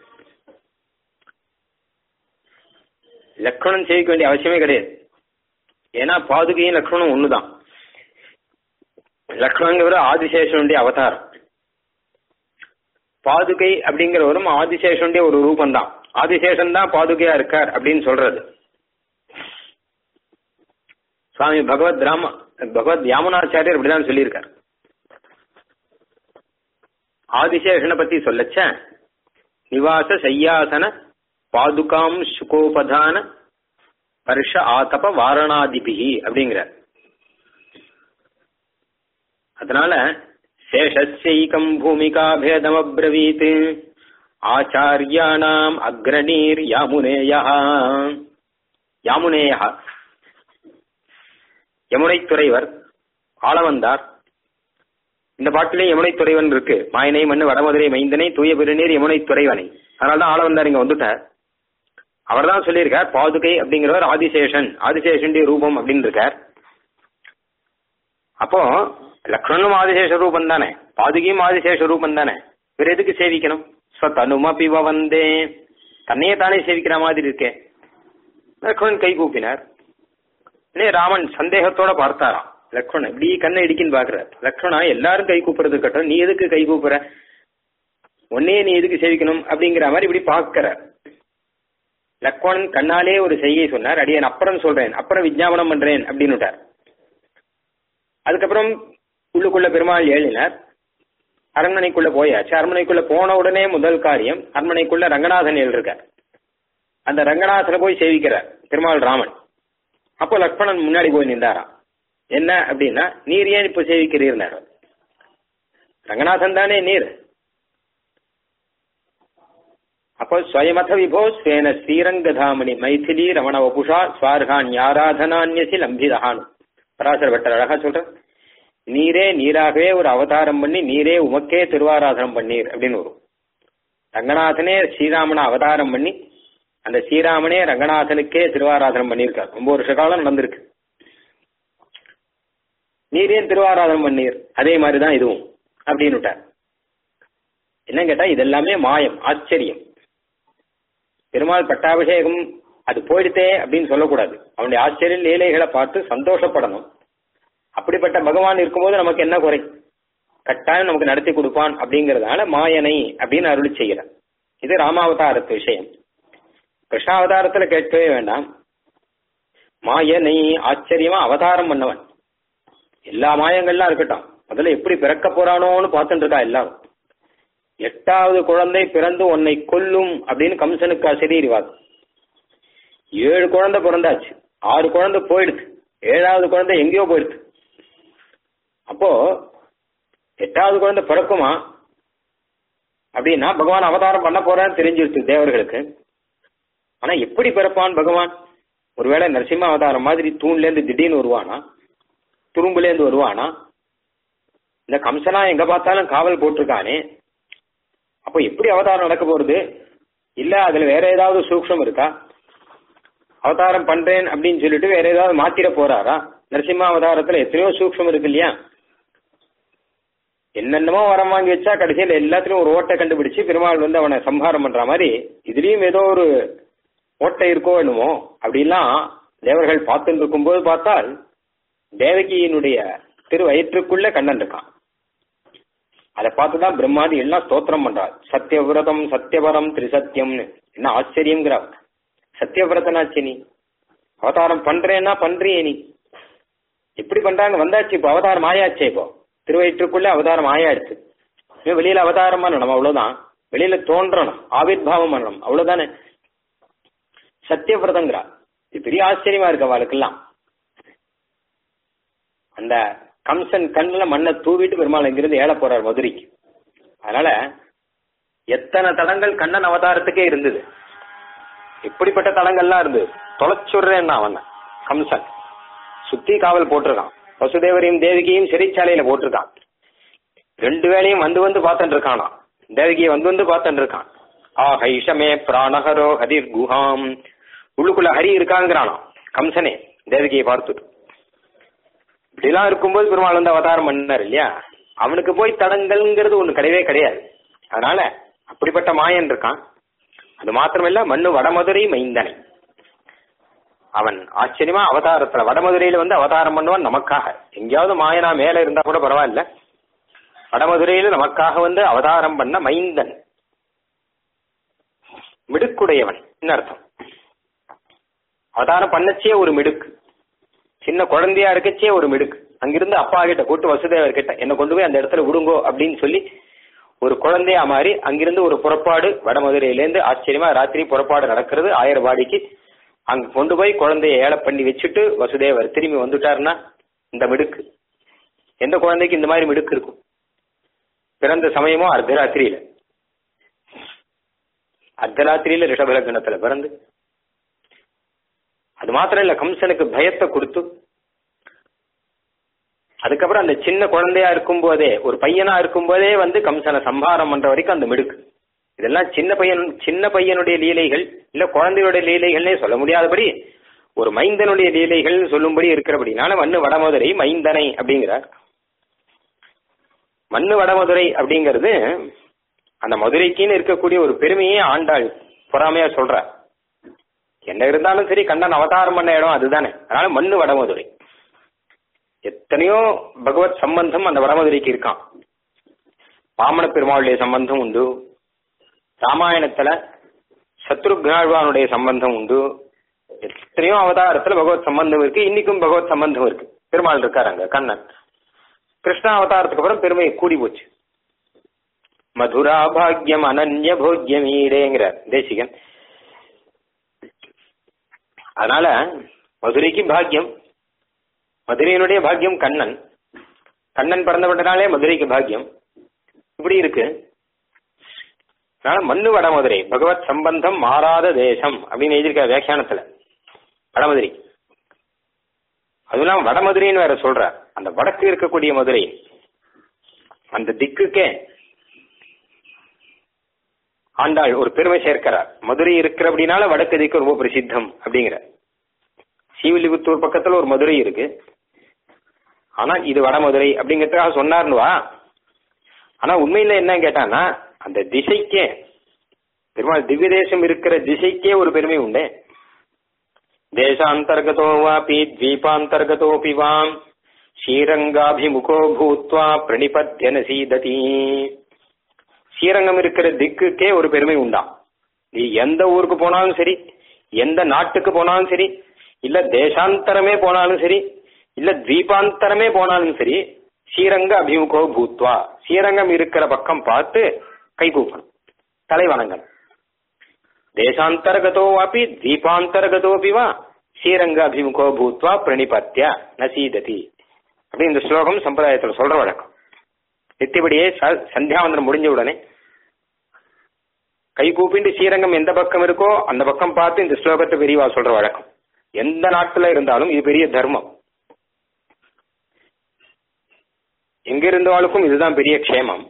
லக்ஷ்மணன் சேவிக்க வேண்டிய அவசியமே கிடையாது ஏன்னா பாதுகையும் லக்ஷ்மணன் ஒண்ணுதான் லக்ஷ்மணங்கிற ஆதிசேஷனுடைய அவதாரம் பாதுகை அப்படிங்கிறவரும் ஆதிசேஷனுடைய ஒரு ரூபம் தான் ஆதிசேஷன் தான் பாதுகையா இருக்கார் அப்படின்னு சொல்றது சுவாமி பகவத் ராம பகவத் யாமுனாச்சாரியர் இப்படிதான் சொல்லியிருக்கார் ஆதிசேஷனை பத்தி சொல்லச்ச நிவாச சையாசன பாதுகாம் சுகோபதான வருஷ ஆதப வாரணாதிபிகி அப்படிங்கிறார் அதனால சேஷஸ்யைகம் பூமிகா பேதமப்ரவீத் ஆச்சாரியானாம் அக்ரணீர் யாமுனேயா யாமுனேயா யமுனை துறைவர் ஆளவந்தார் இந்த பாட்டிலே யமுனை துறைவன் இருக்கு மாயனை மண்ணு வடமதுரை மைந்தனை தூய பெருநீர் யமுனை துறைவனை அதனாலதான் ஆளவந்தார் இங்க வந்துட்டார் அவர் தான் சொல்லியிருக்கார் பாதுகை அப்படிங்கிறவர் ஆதிசேஷன் ஆதிசேஷன் ரூபம் அப்படின்னு இருக்கார் அப்போ லக்ஷ்மணும் ஆதிசேஷ ரூபம் தானே பாதுகையும் ஆதிசேஷ ரூபம் தானே வேற எதுக்கு சேவிக்கணும் ஸ்வதனுமபி வந்தே தன்னையே தானே சேவிக்கிற மாதிரி இருக்கே லக்ஷ்மணன் கை கூப்பினார் உடனே ராமன் சந்தேகத்தோட பார்த்தாராம் லக்ஷ்மணன் இப்படி கண்ணை இடிக்கின்னு பாக்குறார் லக்ஷ்மணா எல்லாரும் கை கூப்பிடுறது கட்டும் நீ எதுக்கு கை கூப்புற உன்னே நீ எதுக்கு சேவிக்கணும் அப்படிங்கிற மாதிரி இப்படி பார்க்கிறார் லக்ஷ்மணன் கண்ணாலே ஒரு செய்கை சொன்னார் அடியன் அப்புறம் சொல்றேன் அப்புறம் விஜாபனம் பண்றேன் அப்படின்னு விட்டார் அதுக்கப்புறம் உள்ளுக்குள்ள பெருமாள் ஏழினார் அரண்மனைக்குள்ள போயாச்சு அரண்மனைக்குள்ள போன உடனே முதல் காரியம் அரண்மனைக்குள்ள ரங்கநாதன் இருக்கார் அந்த ரங்கநாதனை போய் சேவிக்கிறார் திருமால் ராமன் அப்போ லக்ஷ்மணன் முன்னாடி போய் நின்றாராம் என்ன அப்படின்னா நீர் ஏன் இப்ப சேவிக்கிறீர் ரங்கநாதன் தானே நீர் அப்போ ஸ்வயமத விபோ ஸ்வேன ஸ்ரீரங்கதாமணி மைथिली ரமண வபுஷா ஸ்வார்கான் யாராதனான்யசி லம்பிதஹான் பராசர பட்டர் அழகா சொல்ற நீரே நீராகவே ஒரு அவதாரம் பண்ணி நீரே உமக்கே திருவாராதனம் பண்ணீர் அப்படின்னு வரும் ரங்கநாதனே ஸ்ரீராமனை அவதாரம் பண்ணி அந்த ஸ்ரீராமனே ரங்கநாதனுக்கே திருவாராதனம் பண்ணியிருக்கார் ரொம்ப வருஷ காலம் நடந்திருக்கு நீரே திருவாராதனம் பண்ணீர் அதே மாதிரிதான் இதுவும் அப்படின்னு விட்டார் என்ன கேட்டா இதெல்லாமே மாயம் ஆச்சரியம் பெருமாள் பட்டாபிஷேகம் அது போயிடுத்தே அப்படின்னு சொல்லக்கூடாது அவனுடைய ஆச்சரிய லீலைகளை பார்த்து சந்தோஷப்படணும் அப்படிப்பட்ட பகவான் இருக்கும்போது நமக்கு என்ன குறை கட்டாயம் நமக்கு நடத்தி கொடுப்பான் அப்படிங்கறதுனால மாயனை அப்படின்னு அருளி செய்கிறார் இது ராமாவதாரத்து விஷயம் கிருஷ்ணாவதாரத்துல கேட்கவே வேண்டாம் மாயனை ஆச்சரியமா அவதாரம் பண்ணவன் எல்லா மாயங்கள்லாம் இருக்கட்டும் முதல்ல எப்படி பிறக்க போறானோன்னு பார்த்துட்டு இருக்கா எல்லாரும் எட்டாவது குழந்தை பிறந்து உன்னை கொல்லும் அப்படின்னு கம்சனுக்கு அசரீரிவாதம் ஏழு குழந்தை பிறந்தாச்சு ஆறு குழந்தை போயிடுது ஏழாவது குழந்தை எங்கேயோ போயிடுது அப்போ எட்டாவது குழந்தை பிறக்குமா அப்படின்னா பகவான் அவதாரம் பண்ண போறான்னு தெரிஞ்சிருச்சு தேவர்களுக்கு ஆனா எப்படி பிறப்பான் பகவான் ஒருவேளை நரசிம்ம அவதாரம் மாதிரி தூண்ல இருந்து திடீர்னு வருவானா துரும்புல இருந்து வருவானா இந்த கம்சனா எங்க பார்த்தாலும் காவல் போட்டிருக்கானே அப்போ எப்படி அவதாரம் நடக்க போறது இல்ல அதுல வேற ஏதாவது சூக்ஷம் இருக்கா அவதாரம் பண்றேன் அப்படின்னு சொல்லிட்டு வேற ஏதாவது மாத்திர போறாரா நரசிம்ம அவதாரத்துல எத்தனையோ சூக்ஷம் இருக்கு இல்லையா என்னென்னமோ வரம் வாங்கி வச்சா கடைசியில் எல்லாத்துலயும் ஒரு ஓட்டை கண்டுபிடிச்சு பெருமாள் வந்து அவனை சம்ஹாரம் பண்ற மாதிரி இதுலயும் ஏதோ ஒரு ஓட்டை இருக்கோ என்னமோ அப்படிலாம் தேவர்கள் பார்த்துட்டு இருக்கும்போது பார்த்தால் தேவகியினுடைய திரு வயிற்றுக்குள்ள கண்ணன் இருக்கான் அதை பார்த்துதான் பிரம்மாதி எல்லாம் ஸ்தோத்திரம் பண்றார் சத்தியவிரதம் சத்தியவரம் திரிசத்தியம்னு என்ன ஆச்சரியங்கிறார் சத்தியவிரதனாச்சு நீ அவதாரம் பண்றேன்னா பண்றியே நீ எப்படி பண்றாங்க வந்தாச்சு இப்போ அவதாரம் ஆயாச்சே இப்போ திருவயிற்றுக்குள்ள அவதாரம் ஆயாடுச்சு இனிமே வெளியில அவதாரம் பண்ணணும் அவ்வளவுதான் வெளியில தோன்றணும் ஆவிர்வாவம் பண்ணணும் அவ்வளவுதானே சத்தியவிரதங்கிறா இது பெரிய ஆச்சரியமா இருக்கு அவளுக்கெல்லாம் அந்த கம்சன் கண்ணுல மண்ணை தூவிட்டு பெருமாள் இங்கிருந்து ஏழ போறார் மதுரைக்கு அதனால எத்தனை தடங்கள் கண்ணன் அவதாரத்துக்கே இருந்தது எப்படிப்பட்ட தடங்கள்லாம் இருந்தது தொலைச்சுடுறேன் அவன் கம்சன் சுத்தி காவல் போட்டிருக்கான் வசுதேவரையும் தேவிகையும் சிறைச்சாலையில போட்டிருக்கான் ரெண்டு வேளையும் வந்து வந்து பார்த்துட்டு இருக்கானா தேவகியை வந்து வந்து பார்த்துட்டு இருக்கான் ஆ ஹைஷமே பிராணஹரோ ஹரிர் குஹாம் உள்ளுக்குள்ள ஹரி இருக்காங்கிறானா கம்சனே தேவகியை பார்த்துட்டு இப்படிலாம் இருக்கும்போது பெருமாள் வந்து அவதாரம் பண்ணார் இல்லையா அவனுக்கு போய் தடங்கள்ங்கிறது ஒண்ணு கிடையவே கிடையாது அதனால அப்படிப்பட்ட மாயன் இருக்கான் அது மாத்திரமில்ல மண்ணு வடமதுரை மைந்தனை அவன் ஆச்சரியமா அவதாரத்துல வடமதுரையில வந்து அவதாரம் பண்ணுவான் நமக்காக எங்கேயாவது மாயனா மேல இருந்தா கூட பரவாயில்ல வடமதுரையில நமக்காக வந்து அவதாரம் பண்ண மைந்தன் மிடுக்குடையவன் அர்த்தம் அவதாரம் பண்ணச்சே ஒரு மிடுக்கு சின்ன குழந்தையா இருக்கச்சே ஒரு மிடுக்கு அங்கிருந்து அப்பா கிட்ட கூட்டு வசுதேவர் கிட்ட என்ன கொண்டு போய் அந்த இடத்துல விடுங்கோ அப்படின்னு சொல்லி ஒரு குழந்தையா மாறி அங்கிருந்து ஒரு புறப்பாடு வடமதுரையிலேருந்து ஆச்சரியமா ராத்திரி புறப்பாடு நடக்கிறது ஆயர்வாடிக்கு அங்க கொண்டு போய் குழந்தைய ஏழை பண்ணி வச்சுட்டு வசுதேவர் திரும்பி வந்துட்டாருன்னா இந்த மிடுக்கு எந்த குழந்தைக்கு இந்த மாதிரி மிடுக்கு இருக்கும் பிறந்த சமயமும் அர்த்தராத்திரியில அர்த்தராத்திரியில ரிஷபலக்கணத்துல பிறந்து அது மாத்திரம் இல்ல கம்சனுக்கு பயத்தை கொடுத்து அதுக்கப்புறம் அந்த சின்ன குழந்தையா இருக்கும் போதே ஒரு பையனா இருக்கும் போதே வந்து கம்சனை சம்ஹாரம் பண்ற வரைக்கும் அந்த மிடுக்கு இதெல்லாம் சின்ன பையன் சின்ன பையனுடைய லீலைகள் இல்ல குழந்தையுடைய லீலைகள்னே சொல்ல முடியாதபடி ஒரு மைந்தனுடைய லீலைகள் சொல்லும்படி இருக்கிறபடினால மண்ணு வடமதுரை மைந்தனை அப்படிங்கிறார் மண்ணு வடமதுரை அப்படிங்கிறது அந்த மதுரைக்குன்னு இருக்கக்கூடிய ஒரு பெருமையே ஆண்டாள் பொறாமையா சொல்றார் என்ன இருந்தாலும் சரி கண்ணன் அவதாரம் பண்ண இடம் அதுதானே அதனால மண்ணு வடமதுரை எத்தனையோ பகவத் சம்பந்தம் அந்த வடமதுரைக்கு இருக்கான் வாமன பெருமாளுடைய சம்பந்தம் உண்டு ராமாயணத்துல சத்ருக்னாழ்வானுடைய சம்பந்தம் உண்டு எத்தனையோ அவதாரத்துல பகவத் சம்பந்தம் இருக்கு இன்னைக்கும் பகவத் சம்பந்தம் இருக்கு பெருமாள் இருக்காரு அங்க கண்ணன் கிருஷ்ணா அவதாரத்துக்கு அப்புறம் பெருமை கூடி போச்சு மதுரா பாக்யம் அனன்ய போக்யமீடேங்கிற தேசிகன் அதனால மதுரைக்கு பாக்கியம் மதுரையினுடைய பாக்கியம் கண்ணன் கண்ணன் பிறந்தப்பட்டனாலே மதுரைக்கு பாக்கியம் இப்படி இருக்கு அதனால மண்ணு வடமதுரை பகவத் சம்பந்தம் மாறாத தேசம் அப்படின்னு எழுதியிருக்க வியாக்கியானத்துல வடமதுரை அதுலாம் வடமதுரைன்னு வேற சொல்ற அந்த வடக்கு இருக்கக்கூடிய மதுரை அந்த திக்குக்கே ஆண்டாள் ஒரு பெருமை சேர்க்கிறார் மதுரை இருக்கிற அப்படின்னால வடக்கு திக்கு ரொம்ப பிரசித்தம் அப்படிங்கிற ஸ்ரீவில்லிபுத்தூர் பக்கத்துல ஒரு மதுரை இருக்கு ஆனா இது வடமதுரை அப்படிங்கிறதுக்காக சொன்னார்னு வா ஆனா உண்மையில என்ன கேட்டான்னா அந்த திசைக்கே பெருமாள் திவ்ய தேசம் இருக்கிற திசைக்கே ஒரு பெருமை உண்டு தேசாந்தர்கதோ வாபி த்வீபாந்தர்கதோபி வாம் ஸ்ரீரங்காபிமுகோ பூத்வா பிரணிபத்யன சீததி ஸ்ரீரங்கம் இருக்கிற திக்குக்கே ஒரு பெருமை உண்டாம் நீ எந்த ஊருக்கு போனாலும் சரி எந்த நாட்டுக்கு போனாலும் சரி இல்ல தேசாந்தரமே போனாலும் சரி இல்ல தீபாந்தரமே போனாலும் சரி ஸ்ரீரங்க அபிமுகோ பூத்வா ஸ்ரீரங்கம் இருக்கிற பக்கம் பார்த்து கை கூப்பணும் தலை வணங்கணும் தேசாந்தர்கதோ வாப்பி தீபாந்தர்கதோபி வா ஸ்ரீரங்க அபிமுகோ பூத்வா பிரணிபத்ய நசீததி அப்படி இந்த ஸ்லோகம் சம்பிரதாயத்துல சொல்ற வழக்கம் நித்தியபடியே ச- சந்தியாவந்தனம் முடிஞ்ச உடனே கை கூப்பிட்டு ஸ்ரீரங்கம் எந்த பக்கம் இருக்கோ அந்த பக்கம் பார்த்து இந்த ஸ்லோகத்தை பெரியவா சொல்ற வழக்கம் எந்த நாட்டுல இருந்தாலும் இது பெரிய தர்மம் எங்க இருந்தவாளுக்கும் இதுதான் பெரிய க்ஷேமம்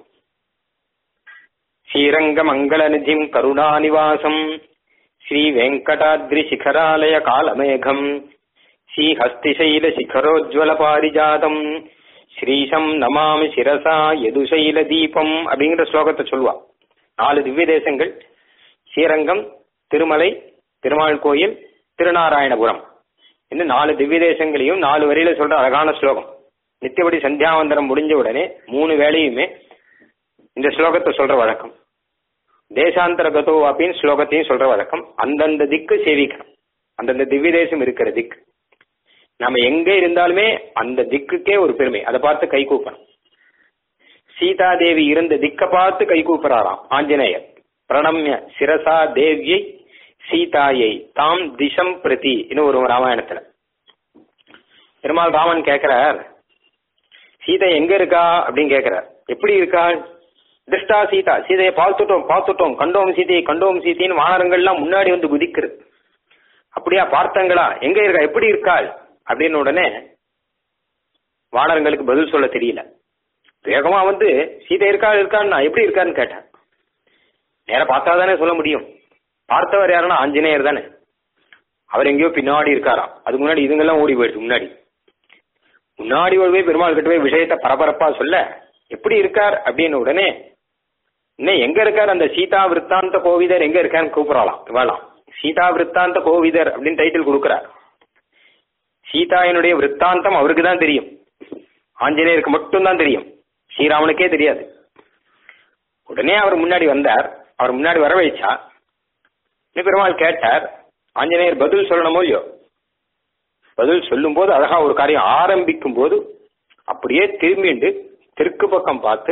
ஸ்ரீரங்க மங்கள நிதிம் கருணாநிவாசம் ஸ்ரீ வெங்கடாத்ரி சிகராலய காலமேகம் ஸ்ரீ ஹஸ்திசைல சிகரோஜ்வல பாரிஜாதம் ஸ்ரீசம் நமாமி சிரசா யதுசைல தீபம் அப்படிங்கிற ஸ்லோகத்தை சொல்லுவா நாலு திவ்ய தேசங்கள் ஸ்ரீரங்கம் திருமலை திருமால் கோயில் திருநாராயணபுரம் இன்னும் நாலு திவ்ய தேசங்களையும் நாலு வரியில சொல்ற அழகான ஸ்லோகம் நித்தியபடி சந்தியாவந்தனம் முடிஞ்ச உடனே மூணு வேளையுமே இந்த ஸ்லோகத்தை சொல்ற வழக்கம் தேசாந்தரகதோ அப்படின்னு ஸ்லோகத்தையும் சொல்ற வழக்கம் அந்தந்த திக்கு சேவிக்கணும் அந்தந்த திவ்ய தேசம் இருக்கிற திக்கு நம்ம எங்க இருந்தாலுமே அந்த திக்குக்கே ஒரு பெருமை அதை பார்த்து கை கூப்பணும் சீதாதேவி இருந்த திக்க பார்த்து கை கூப்புறாராம் ஆஞ்சநேயர் பிரணம்ய சிரசா தேவியை சீதாயை தாம் திசம் பிரதி இன்னும் ஒரு ராமாயணத்துல பெருமாள் ராமன் கேக்குறார் சீதை எங்க இருக்கா அப்படின்னு கேக்குறார் எப்படி இருக்காள் திருஷ்டா சீதா சீதையை பார்த்துட்டோம் பார்த்துட்டோம் கண்டோம் சீதையை கண்டோம் சீதைன்னு வானரங்கள்லாம் முன்னாடி வந்து குதிக்கிறது அப்படியா பார்த்தங்களா எங்க இருக்கா எப்படி இருக்காள் அப்படின்னு உடனே வானரங்களுக்கு பதில் சொல்ல தெரியல வேகமா வந்து சீதை இருக்கா இருக்கான்னா எப்படி இருக்கான்னு கேட்டேன் நேர பார்த்தா தானே சொல்ல முடியும் பார்த்தவர் யாருன்னா ஆஞ்சநேயர் தானே அவர் எங்கேயோ பின்னாடி இருக்காராம் அதுக்கு முன்னாடி இதுங்கெல்லாம் ஓடி போயிடுச்சு முன்னாடி முன்னாடி ஓடி போய் பெருமாள் கிட்ட போய் விஷயத்த பரபரப்பா சொல்ல எப்படி இருக்கார் அப்படின்னு உடனே இன்னும் எங்க இருக்கார் அந்த சீதா விற்த்தாந்த கோவிதர் எங்க இருக்கான்னு கூப்பிடலாம் இவாளாம் சீதா விற்த்தாந்த கோவிதர் அப்படின்னு டைட்டில் கொடுக்கிறார் சீதாயனுடைய விற்த்தாந்தம் அவருக்கு தான் தெரியும் ஆஞ்சநேயருக்கு மட்டும்தான் தெரியும் ஸ்ரீராமனுக்கே தெரியாது உடனே அவர் முன்னாடி வந்தார் அவர் முன்னாடி வர வைச்சா இன்னும் பெருமாள் கேட்டார் ஆஞ்சநேயர் பதில் சொல்லணுமோ இல்லையோ பதில் சொல்லும் போது அழகா ஒரு காரியம் ஆரம்பிக்கும் போது அப்படியே திரும்பிண்டு தெற்கு பக்கம் பார்த்து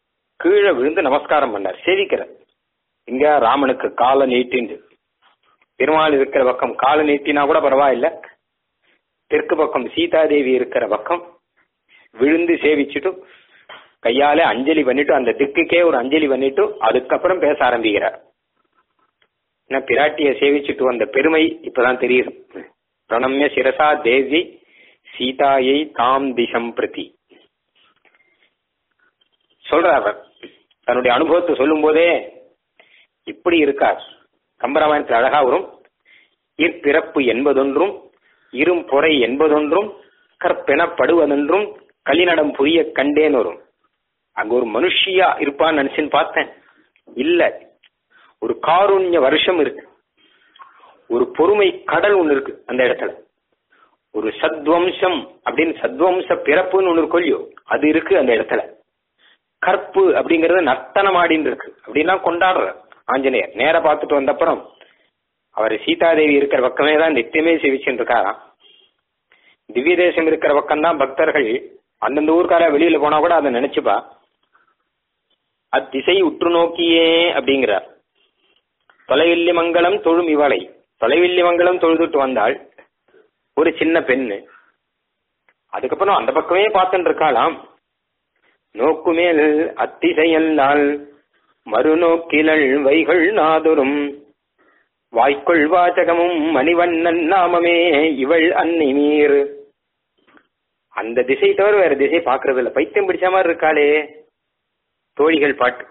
கீழே விழுந்து நமஸ்காரம் பண்ணார் சேவிக்கிறார் இங்க ராமனுக்கு காலை நீட்டிண்டு பெருமாள் இருக்கிற பக்கம் காலை நீட்டினா கூட பரவாயில்ல தெற்கு பக்கம் சீதாதேவி இருக்கிற பக்கம் விழுந்து சேவிச்சுட்டு கையால அஞ்சலி பண்ணிட்டு அந்த திக்குக்கே ஒரு அஞ்சலி பண்ணிட்டு அதுக்கப்புறம் பேச ஆரம்பிக்கிறார் ஏன்னா பிராட்டிய சேவிச்சுட்டு வந்த பெருமை இப்பதான் தெரியுது பிரணம்ய சிரசா தேவி சீதாயை தாம் திசம் பிரதி சொல்றார் அவர். தன்னுடைய அனுபவத்தை சொல்லும் போதே இப்படி இருக்கார் கம்பராமாயணத்தில் அழகா வரும் இற்பிறப்பு என்பதொன்றும் இரும் பொறை என்பதொன்றும் கற்பெனப்படுவதென்றும் களிநடம் புரிய கண்டேன் வரும் அங்க ஒரு மனுஷியா இருப்பான்னு நினைச்சுன்னு பார்த்தேன் இல்ல ஒரு காருண்ய வருஷம் இருக்கு ஒரு பொறுமை கடல் ஒண்ணு இருக்கு அந்த இடத்துல ஒரு சத்வம்சம் அப்படின்னு சத்வம்ச பிறப்புன்னு ஒண்ணு இருக்கும் இல்லையோ அது இருக்கு அந்த இடத்துல கற்பு அப்படிங்கறது நர்த்தனமாடின்னு இருக்கு அப்படின்னா கொண்டாடுற ஆஞ்சநேயர் நேர பார்த்துட்டு வந்தப்புறம் அவர் சீதாதேவி இருக்கிற பக்கமே தான் நித்தியமே சேவிச்சுட்டு இருக்காராம் திவ்ய தேசம் இருக்கிற பக்கம் தான் பக்தர்கள் அந்தந்த ஊருக்கார வெளியில போனா கூட அதை நினைச்சுப்பா அத்திசை உற்று நோக்கியே அப்படிங்கிறார் தொலைவில்லி மங்கலம் தொழும் இவளை தொலைவில்லி மங்கலம் தொழுதுட்டு வந்தாள் ஒரு சின்ன பெண்ணு அதுக்கப்புறம் அந்த பக்கமே பார்த்துட்டு இருக்காளாம் நோக்குமேல் அத்திசையல்லால் மறுநோக்கிலள் வைகள் நாதுரும் வாய்க்குள் வாசகமும் மணிவண்ணன் நாமமே இவள் அன்னை மீர் அந்த திசை தவிர வேற திசை பாக்குறது இல்ல பைத்தியம் பிடிச்ச மாதிரி இருக்காளே தோழிகள் பாட்டு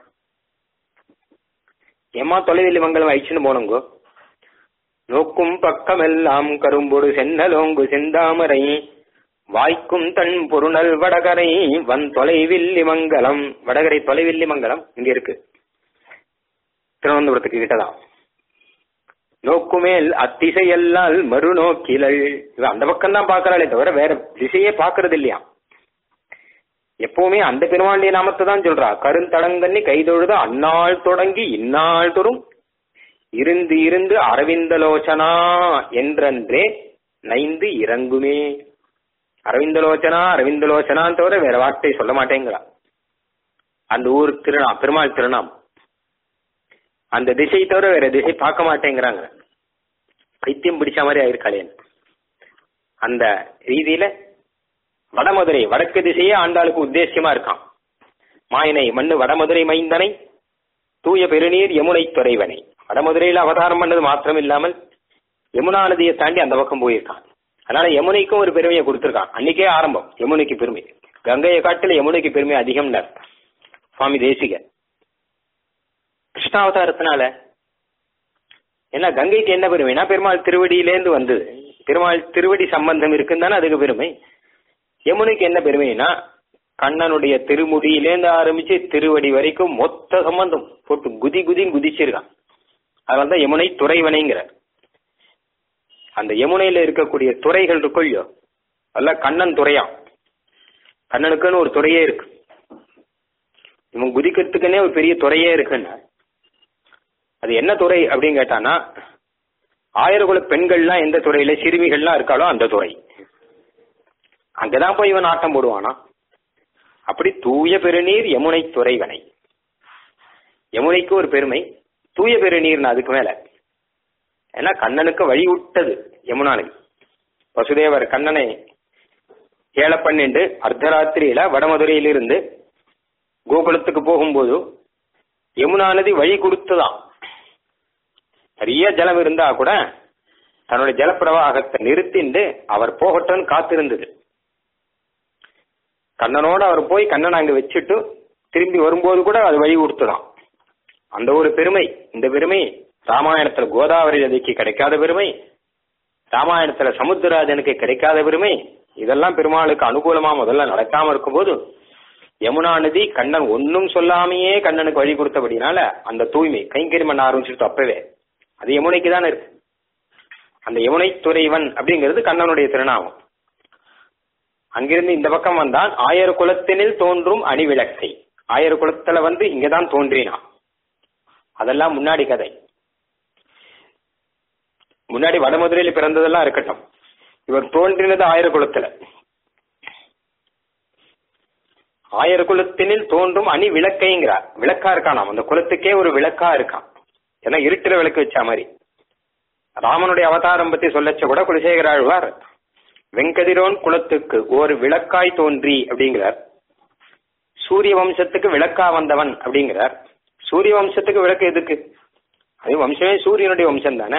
ஏமா தொலைவில்லி மங்கலம் ஆயிடுச்சுன்னு போனங்கோ நோக்கும் பக்கமெல்லாம் கரும்பொடு சென்னலோங்கு செந்தாமரை வாய்க்கும் தன் பொருணல் வடகரை வன் தொலைவில்லி மங்கலம் வடகரை தொலைவில்லி மங்கலம் இங்க இருக்கு திருவனந்தபுரத்துக்கு கிட்டதான் நோக்குமேல் அத்திசையல்லால் மறுநோக்கிலள் இவ அந்த பக்கம் தான் பாக்குறாளே தவிர வேற திசையே பாக்குறது இல்லையா எப்பவுமே அந்த பெருமாண்டிய நாமத்தை தான் சொல்றா கருந்தடங்கண்ணி கைதொழுத அந்நாள் தொடங்கி இந்நாள் தோறும் இருந்து இருந்து அரவிந்தலோச்சனா என்றன்றே நைந்து இறங்குமே அரவிந்தலோச்சனா அரவிந்தலோச்சனான்னு தவிர வேற வார்த்தை சொல்ல மாட்டேங்கிறா அந்த ஊர் திருநாம் பெருமாள் திருநாம் அந்த திசை தவிர வேற திசை பார்க்க மாட்டேங்கிறாங்க பைத்தியம் பிடிச்ச மாதிரி ஆயிருக்காளேன் அந்த ரீதியில வடமதுரை வடக்கு திசையே ஆண்டாளுக்கு உத்தேசியமா இருக்கான் மாயனை மண்ணு வடமதுரை மைந்தனை தூய பெருநீர் யமுனை துறைவனை வடமதுரையில அவதாரம் பண்ணது மாத்திரம் இல்லாமல் யமுனா நதியை தாண்டி அந்த பக்கம் போயிருக்கான் அதனால யமுனைக்கும் ஒரு பெருமையை கொடுத்திருக்கான் அன்னைக்கே ஆரம்பம் யமுனைக்கு பெருமை கங்கையை காட்டில யமுனைக்கு பெருமை அதிகம்னார் சுவாமி தேசிகர் கிருஷ்ணாவதாரத்தினால ஏன்னா கங்கைக்கு என்ன பெருமைனா பெருமாள் திருவடியிலேருந்து வந்தது பெருமாள் திருவடி சம்பந்தம் இருக்குன்னு தானே அதுக்கு பெருமை யமுனைக்கு என்ன பெருமைனா கண்ணனுடைய திருமுடியிலேருந்து ஆரம்பிச்சு திருவடி வரைக்கும் மொத்த சம்பந்தம் போட்டு குதி குதின்னு குதிச்சிருக்கான் அதனால தான் யமுனை துறைவனைங்கிற அந்த யமுனையில இருக்கக்கூடிய துறைகள் இருக்கும் இல்லையோ அதெல்லாம் கண்ணன் துறையாம் கண்ணனுக்குன்னு ஒரு துறையே இருக்கு இவன் குதிக்கிறதுக்குன்னே ஒரு பெரிய துறையே இருக்குன்னு அது என்ன துறை அப்படின்னு கேட்டானா ஆயிரகுல பெண்கள்லாம் எந்த துறையில சிறுமிகள்லாம் இருக்காளோ அந்த துறை அங்கதான் போய் இவன் ஆட்டம் போடுவானா அப்படி தூய பெருநீர் யமுனை துறைவனை யமுனைக்கு ஒரு பெருமை தூய பெருநீர்னு அதுக்கு மேல ஏன்னா கண்ணனுக்கு வழி விட்டது யமுனா நதி வசுதேவர் கண்ணனை ஏழ பன்னெண்டு அர்த்தராத்திரியில வடமதுரையிலிருந்து கோகுலத்துக்கு போகும்போது யமுனா நதி வழி கொடுத்துதான் நிறைய ஜலம் இருந்தா கூட தன்னுடைய ஜலப்பிரவாகத்தை நிறுத்திண்டு அவர் போகட்டும்னு காத்திருந்தது கண்ணனோட அவர் போய் கண்ணனை அங்க வச்சுட்டு திரும்பி வரும்போது கூட அது வழி கொடுத்துதான் அந்த ஒரு பெருமை இந்த பெருமை ராமாயணத்துல கோதாவரி நதிக்கு கிடைக்காத பெருமை ராமாயணத்துல சமுத்திரராஜனுக்கு கிடைக்காத பெருமை இதெல்லாம் பெருமாளுக்கு அனுகூலமா முதல்ல நடக்காம இருக்கும்போது யமுனா நதி கண்ணன் ஒன்னும் சொல்லாமையே கண்ணனுக்கு வழி கொடுத்தபடினால அந்த தூய்மை கைங்கறி பண்ண ஆரம்பிச்சுட்டு அப்பவே அது யமுனைக்கு தானே இருக்கு அந்த யமுனை துறைவன் அப்படிங்கிறது கண்ணனுடைய திருநாமம் அங்கிருந்து இந்த பக்கம் வந்தான் ஆயர் குலத்தினில் தோன்றும் அணிவிளக்கை ஆயர் குலத்துல வந்து இங்கதான் தோன்றினான் அதெல்லாம் முன்னாடி கதை முன்னாடி வடமதுரையில பிறந்ததெல்லாம் இருக்கட்டும் இவர் தோன்றினது ஆயர் குலத்துல ஆயர் குலத்தினில் தோன்றும் அணி விளக்கைங்கிறார் விளக்கா இருக்கானாம் அந்த குலத்துக்கே ஒரு விளக்கா இருக்கான் ஏன்னா இருட்டுல விளக்கு வச்ச மாதிரி ராமனுடைய அவதாரம் பத்தி சொல்லச்ச கூட குலசேகர ஆழ்வார் வெங்கதிரோன் குலத்துக்கு ஒரு விளக்காய் தோன்றி அப்படிங்கிறார் சூரிய வம்சத்துக்கு விளக்கா வந்தவன் அப்படிங்கிறார் சூரிய வம்சத்துக்கு விளக்கு எதுக்கு அது வம்சமே சூரியனுடைய வம்சம் தானே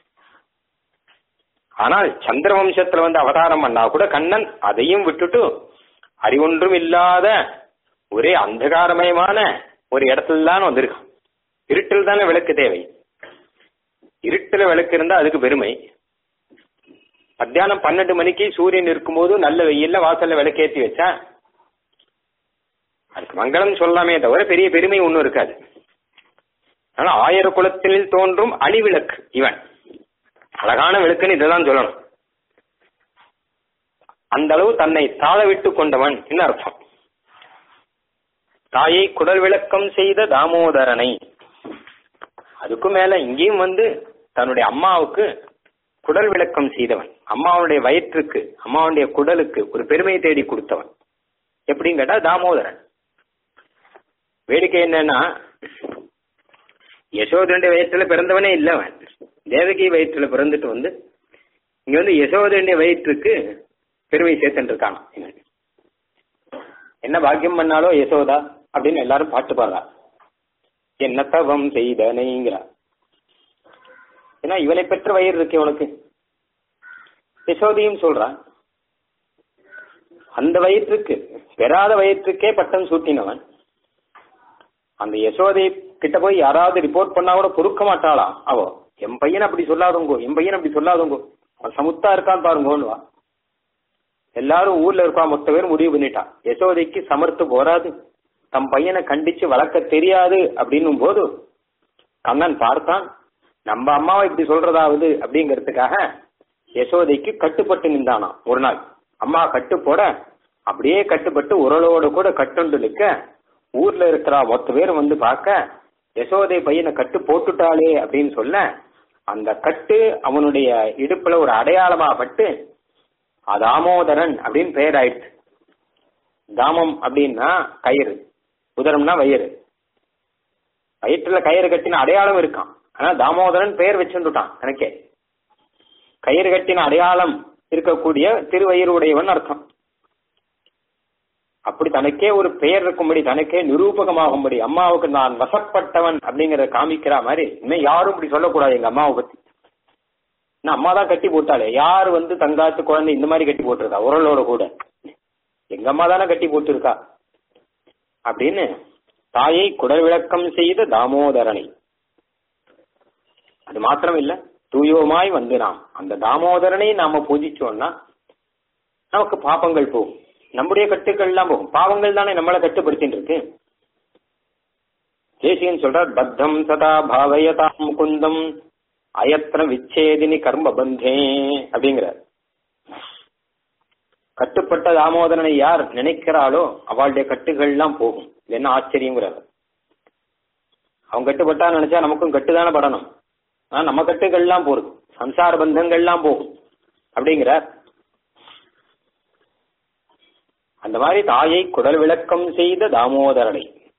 ஆனால் சந்திர வம்சத்துல வந்து அவதாரம் பண்ணா கூட கண்ணன் அதையும் விட்டுட்டு அறிவொன்றும் இல்லாத ஒரே அந்தகாரமயமான ஒரு இடத்துல தான் வந்திருக்கான் இருட்டில் தானே விளக்கு தேவை இருட்டுல விளக்கு இருந்தா அதுக்கு பெருமை மத்தியானம் பன்னெண்டு மணிக்கு சூரியன் இருக்கும்போது நல்ல வெயில்ல வாசல்ல விளக்கேற்றி வச்சா அதுக்கு மங்களம் சொல்லாமே தவிர பெரிய பெருமை ஒன்றும் இருக்காது ஆனா ஆயிர குலத்தில் தோன்றும் அணிவிளக்கு இவன் அழகான விளக்குன்னு இதைதான் சொல்லணும் அந்த அளவு தன்னை தாழ விட்டு கொண்டவன் என்ன அர்த்தம் தாயை குடல் விளக்கம் செய்த தாமோதரனை அதுக்கும் மேல இங்கேயும் வந்து தன்னுடைய அம்மாவுக்கு குடல் விளக்கம் செய்தவன் அம்மாவுடைய வயிற்றுக்கு அம்மாவுடைய குடலுக்கு ஒரு பெருமையை தேடி கொடுத்தவன் எப்படின்னு கேட்டா தாமோதரன் வேடிக்கை என்னன்னா யசோதனுடைய வயிற்றுல பிறந்தவனே இல்ல அவன் தேவகி வயிற்றுல பிறந்துட்டு வந்து இங்க வந்து யசோதனுடைய வயிற்றுக்கு பெருமை சேர்த்துட்டு இருக்கான் இவன். என்ன பாக்கியம் பண்ணாலோ யசோதா அப்படின்னு எல்லாரும் பாட்டு பாடுறா என்ன தவம் செய்தனைங்கிறா ஏன்னா இவனை பெற்ற வயிறு இருக்கு இவனுக்கு யசோதையும் சொல்றான் அந்த வயிற்றுக்கு பெறாத வயிற்றுக்கே பட்டம் சூட்டினவன் அந்த யசோதை கிட்ட போய் யாராவது ரிப்போர்ட் பண்ணா கூட பொறுக்க மாட்டாளாம் அவ என் பையன் அப்படி சொல்லாதவங்கோ என் பையன் அப்படி சொல்லாதவங்கோ அவன் சமுத்தா இருக்கான் பாருங்கோன்னு வா எல்லாரும் ஊர்ல இருக்கா மொத்த பேர் முடிவு பண்ணிட்டான் யசோதைக்கு சமர்த்து போராது தம் பையனை கண்டிச்சு வளர்க்க தெரியாது அப்படின்னும் போது கண்ணன் பார்த்தான் நம்ம அம்மாவை இப்படி சொல்றதாவது அப்படிங்கறதுக்காக யசோதைக்கு கட்டுப்பட்டு நின்றானாம் ஒரு நாள் அம்மா கட்டு போட அப்படியே கட்டுப்பட்டு உரலோட கூட கட்டுண்டு நிற்க ஊர்ல இருக்கிற மொத்த பேர் வந்து பார்க்க யசோதை பையனை கட்டு போட்டுட்டாளே அப்படின்னு சொல்ல அந்த கட்டு அவனுடைய இடுப்புல ஒரு அடையாளமா பட்டு தாமோதரன் அப்படின்னு பெயர் ஆயிடுச்சு தாமம் அப்படின்னா கயிறு உதரம்னா வயிறு வயிற்றுல கயிறு கட்டின அடையாளம் இருக்கான் ஆனா தாமோதரன் பெயர் வச்சுட்டான் எனக்கே கயிறு கட்டின அடையாளம் இருக்கக்கூடிய திருவயிறு உடையவன் அர்த்தம் அப்படி தனக்கே ஒரு பெயர் இருக்கும்படி தனக்கே நிரூபகமாகும்படி அம்மாவுக்கு நான் வசப்பட்டவன் அப்படிங்கறத காமிக்கிற மாதிரி இனிமே யாரும் இப்படி சொல்லக்கூடாது எங்க அம்மாவை பத்தி நான் அம்மா தான் கட்டி போட்டாலே யார் வந்து தங்காத்து குழந்தை இந்த மாதிரி கட்டி போட்டிருக்கா உரலோட கூட எங்க அம்மா தானே கட்டி போட்டிருக்கா அப்படின்னு தாயை குடல் விளக்கம் செய்த தாமோதரனை அது மாத்திரம் இல்ல தூயோமாய் வந்து நாம் அந்த தாமோதரனை நாம பூஜிச்சோம்னா நமக்கு பாப்பங்கள் போகும் நம்முடைய கட்டுக்கள் எல்லாம் போகும் பாவங்கள் தானே நம்மளை கட்டுப்படுத்திட்டு இருக்கு தேசியன் சொல்றார் பத்தம் சதா பாவயதாம் குந்தம் அயத்திர விச்சேதினி கர்ம பந்தே அப்படிங்கிறார் கட்டுப்பட்ட தாமோதரனை யார் நினைக்கிறாளோ அவளுடைய கட்டுகள் எல்லாம் போகும் இது என்ன ஆச்சரியங்கிறார் அவன் கட்டுப்பட்டா நினைச்சா நமக்கும் கட்டுதானே படணும் ஆனா நம்ம கட்டுகள் எல்லாம் போறது சம்சார பந்தங்கள் எல்லாம் போகும் அப்படிங்கிறார் அந்த மாதிரி தாயை குடல் விளக்கம் செய்த தாமோதரனை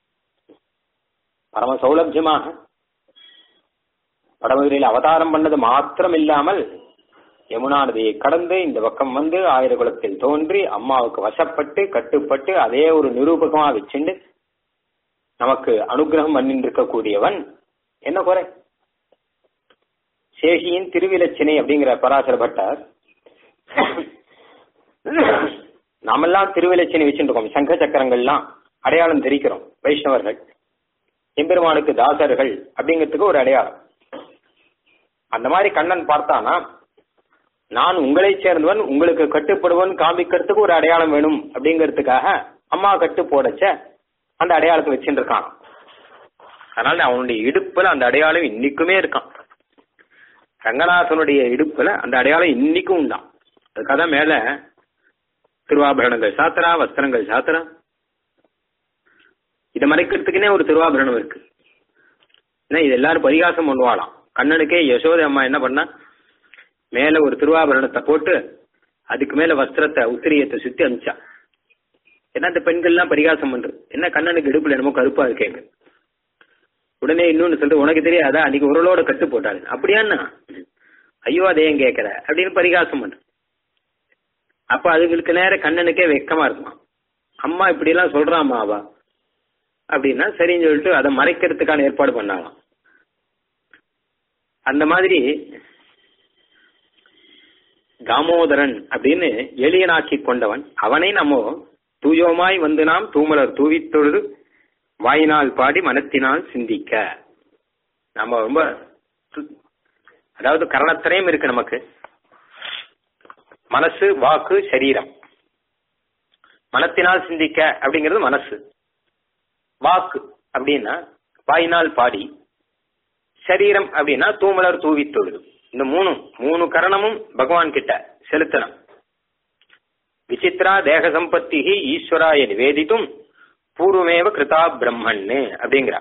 பரம சௌலபியமாக வடமதுரையில் அவதாரம் பண்ணது மாத்திரம் இல்லாமல் யமுனா நதியை கடந்து இந்த பக்கம் வந்து ஆயிரகுலத்தில் தோன்றி அம்மாவுக்கு வசப்பட்டு கட்டுப்பட்டு அதே ஒரு நிரூபகமா வச்சுண்டு நமக்கு அனுகிரகம் பண்ணிட்டு இருக்கக்கூடியவன் என்ன குறை சேஷியின் திருவிலச்சினை அப்படிங்கிற பராசர பட்டார் நாமெல்லாம் திருவிலச்சினை வச்சுட்டு இருக்கோம் சங்க சக்கரங்கள்லாம் அடையாளம் தெரிக்கிறோம் வைஷ்ணவர்கள் எம்பெருமானுக்கு தாசர்கள் அப்படிங்கிறதுக்கு ஒரு அடையாளம் அந்த மாதிரி கண்ணன் பார்த்தானா நான் உங்களை சேர்ந்தவன் உங்களுக்கு கட்டுப்படுவன் காமிக்கிறதுக்கு ஒரு அடையாளம் வேணும் அப்படிங்கிறதுக்காக அம்மா கட்டு போடச்ச அந்த அடையாளத்தை வச்சுட்டு இருக்கான் அதனால அவனுடைய இடுப்புல அந்த அடையாளம் இன்னைக்குமே இருக்கான் ரங்கநாதனுடைய இடுப்புல அந்த அடையாளம் இன்னைக்கும் உண்டான் அதுக்காக தான் மேல திருவாபரணங்கள் சாத்திரா வஸ்திரங்கள் சாத்திரா இதை மறைக்கிறதுக்குனே ஒரு திருவாபரணம் இருக்கு ஏன்னா இது எல்லாரும் பரிகாசம் பண்ணுவாளாம் கண்ணனுக்கே யசோதை அம்மா என்ன பண்ணா மேல ஒரு திருவாபரணத்தை போட்டு அதுக்கு மேல வஸ்திரத்தை உத்திரியத்தை சுத்தி அனுப்பிச்சா ஏன்னா இந்த பெண்கள்லாம் பரிகாசம் பண்றது என்ன கண்ணனுக்கு இடுப்புல என்னமோ கருப்பா இருக்கேங்க உடனே இன்னொன்னு சொல்லிட்டு உனக்கு தெரியாதா அன்னைக்கு உரலோட கட்டு போட்டாரு அப்படியாண்ணா ஐயோ அதே ஏன் கேட்கற அப்படின்னு பரிகாசம் பண்ற அப்ப அதுங்களுக்கு நேர கண்ணனுக்கே வெக்கமா இருக்குமா அம்மா இப்படி எல்லாம் சொல்றாமா அவ அப்படின்னா சரின்னு சொல்லிட்டு அதை மறைக்கிறதுக்கான ஏற்பாடு பண்ணாங்களாம் அந்த மாதிரி தாமோதரன் அப்படின்னு எளியனாக்கி கொண்டவன் அவனை நம்ம தூயோமாய் வந்து நாம் தூமலர் தூவித்தொழுது வாயினால் பாடி மனத்தினால் சிந்திக்க நம்ம ரொம்ப து- அதாவது கரணத்திரையும் இருக்கு நமக்கு மனசு வாக்கு சரீரம் மனத்தினால் சிந்திக்க அப்படிங்கிறது மனசு வாக்கு அப்படின்னா வாயினால் பாடி சரீரம் அப்படின்னா தூமலர் தூவி தொழுது இந்த மூணும் மூணு கரணமும் பகவான் கிட்ட செலுத்தணும் விசித்ரா தேக சம்பத்தி ஈஸ்வராய நிவேதித்தும் பூர்வமேவ கிருதா பிரம்மன்னு அப்படிங்கிறா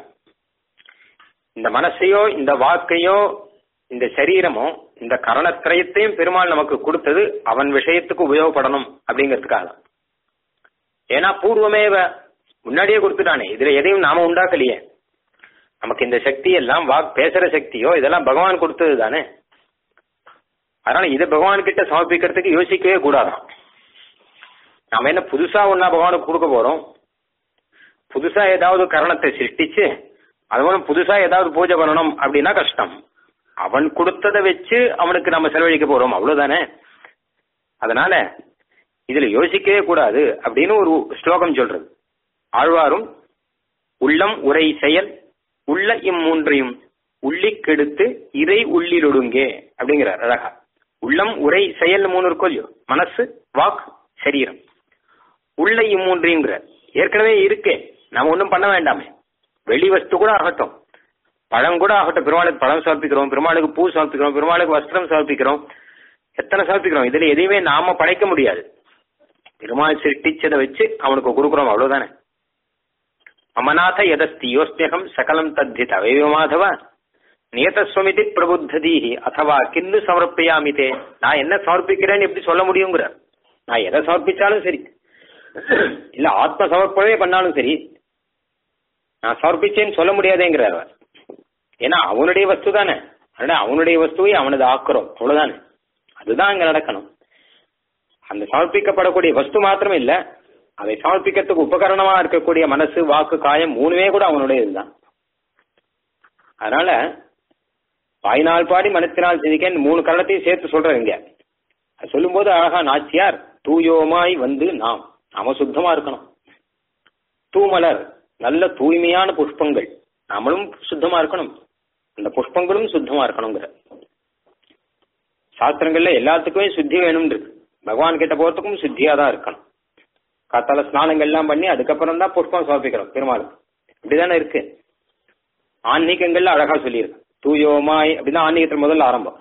இந்த மனசையோ இந்த வாக்கையோ இந்த சரீரமோ இந்த கரணத்திரயத்தையும் பெருமாள் நமக்கு கொடுத்தது அவன் விஷயத்துக்கு உபயோகப்படணும் அப்படிங்கிறதுக்காக தான். ஏன்னா பூர்வமேவ முன்னாடியே கொடுத்துட்டானே இதுல எதையும் நாம உண்டாக்கலையே நமக்கு இந்த சக்தி எல்லாம் வாக் பேசுற சக்தியோ இதெல்லாம் பகவான் கொடுத்தது தானே அதனால இதை பகவான் கிட்ட சமர்ப்பிக்கிறதுக்கு யோசிக்கவே கூடாதாம் நாம என்ன புதுசா ஒன்னா பகவானுக்கு கொடுக்க போறோம் புதுசா ஏதாவது கரணத்தை சிருஷ்டிச்சு அது மூலம் புதுசா ஏதாவது பூஜை பண்ணணும் அப்படின்னா கஷ்டம் அவன் கொடுத்ததை வச்சு அவனுக்கு நம்ம செலவழிக்க போறோம் அவ்வளவுதானே அதனால இதுல யோசிக்கவே கூடாது அப்படின்னு ஒரு ஸ்லோகம் சொல்றது ஆழ்வாரும் உள்ளம் உரை செயல் உள்ள இம்மூன்றையும் உள்ளிக் கெடுத்து இறை உள்ளிலொடுங்கே அப்படிங்கிறார் அழகா உள்ளம் உரை செயல் மூணு இருக்கோ இல்லையோ மனசு வாக் சரீரம் உள்ள இம்மூன்றையுங்கிறார் ஏற்கனவே இருக்கே நம்ம ஒன்றும் பண்ண வேண்டாமே வெளி வஸ்து கூட ஆகட்டும் பழம் கூட ஆகட்டும் பெருமாளுக்கு பழம் சமர்ப்பிக்கிறோம் பெருமாளுக்கு பூ சமர்ப்பிக்கிறோம் பெருமாளுக்கு வஸ்திரம் சமர்ப்பிக்கிறோம் எத்தனை சமர்ப்பிக்கிறோம் இதுல எதையுமே நாம படைக்க முடியாது பெருமாள் சிருஷ்டிச்சதை வச்சு அவனுக்கு கொடுக்குறோம் அவ்வளவுதானே அமநாத எதஸ்தி யோஸ்மியகம் சகலம் தத்தி தவைவ மாதவ நியதஸ்வமிதி பிரபுத்ததீஹி அதவா கின்னு சமர்ப்பியாமிதே நான் என்ன சமர்ப்பிக்கிறேன்னு எப்படி சொல்ல முடியுங்கிற நான் எதை சமர்ப்பிச்சாலும் சரி இல்ல ஆத்ம சமர்ப்பணமே பண்ணாலும் சரி நான் சமர்ப்பிச்சேன்னு சொல்ல முடியாதேங்கிறார் அவர் ஏன்னா அவனுடைய வஸ்து தானே அதனால அவனுடைய வஸ்துவை அவனது ஆக்குறோம் அவ்வளவுதானே அதுதான் அங்க நடக்கணும் அந்த சமர்ப்பிக்கப்படக்கூடிய வஸ்து மாத்திரம் இல்ல அதை சமர்ப்பிக்கிறதுக்கு உபகரணமா இருக்கக்கூடிய மனசு வாக்கு காயம் மூணுமே கூட அவனுடைய இதுதான் அதனால வாய்நாள் பாடி மனத்தினால் சிந்திக்க இந்த மூணு கரணத்தையும் சேர்த்து சொல்றேன் இங்க அது சொல்லும்போது அழகா நாச்சியார் தூயோமாய் வந்து நாம் நாம சுத்தமா இருக்கணும் தூமலர் நல்ல தூய்மையான புஷ்பங்கள் நாமளும் சுத்தமா இருக்கணும் அந்த புஷ்பங்களும் சுத்தமா இருக்கணுங்கிற சாஸ்திரங்கள்ல எல்லாத்துக்குமே சுத்தி வேணும் இருக்கு பகவான் கிட்ட போறதுக்கும் சுத்தியா தான் இருக்கணும் காத்தால ஸ்நானங்கள் எல்லாம் பண்ணி அதுக்கப்புறம் தான் புஷ்பம் சமர்ப்பிக்கிறோம் பெருமாளுக்கு இப்படிதானே இருக்கு ஆன்மீகங்கள்ல அழகா சொல்லியிருக்கு தூயோமாய் அப்படிதான் ஆன்மீகத்துல முதல்ல ஆரம்பம்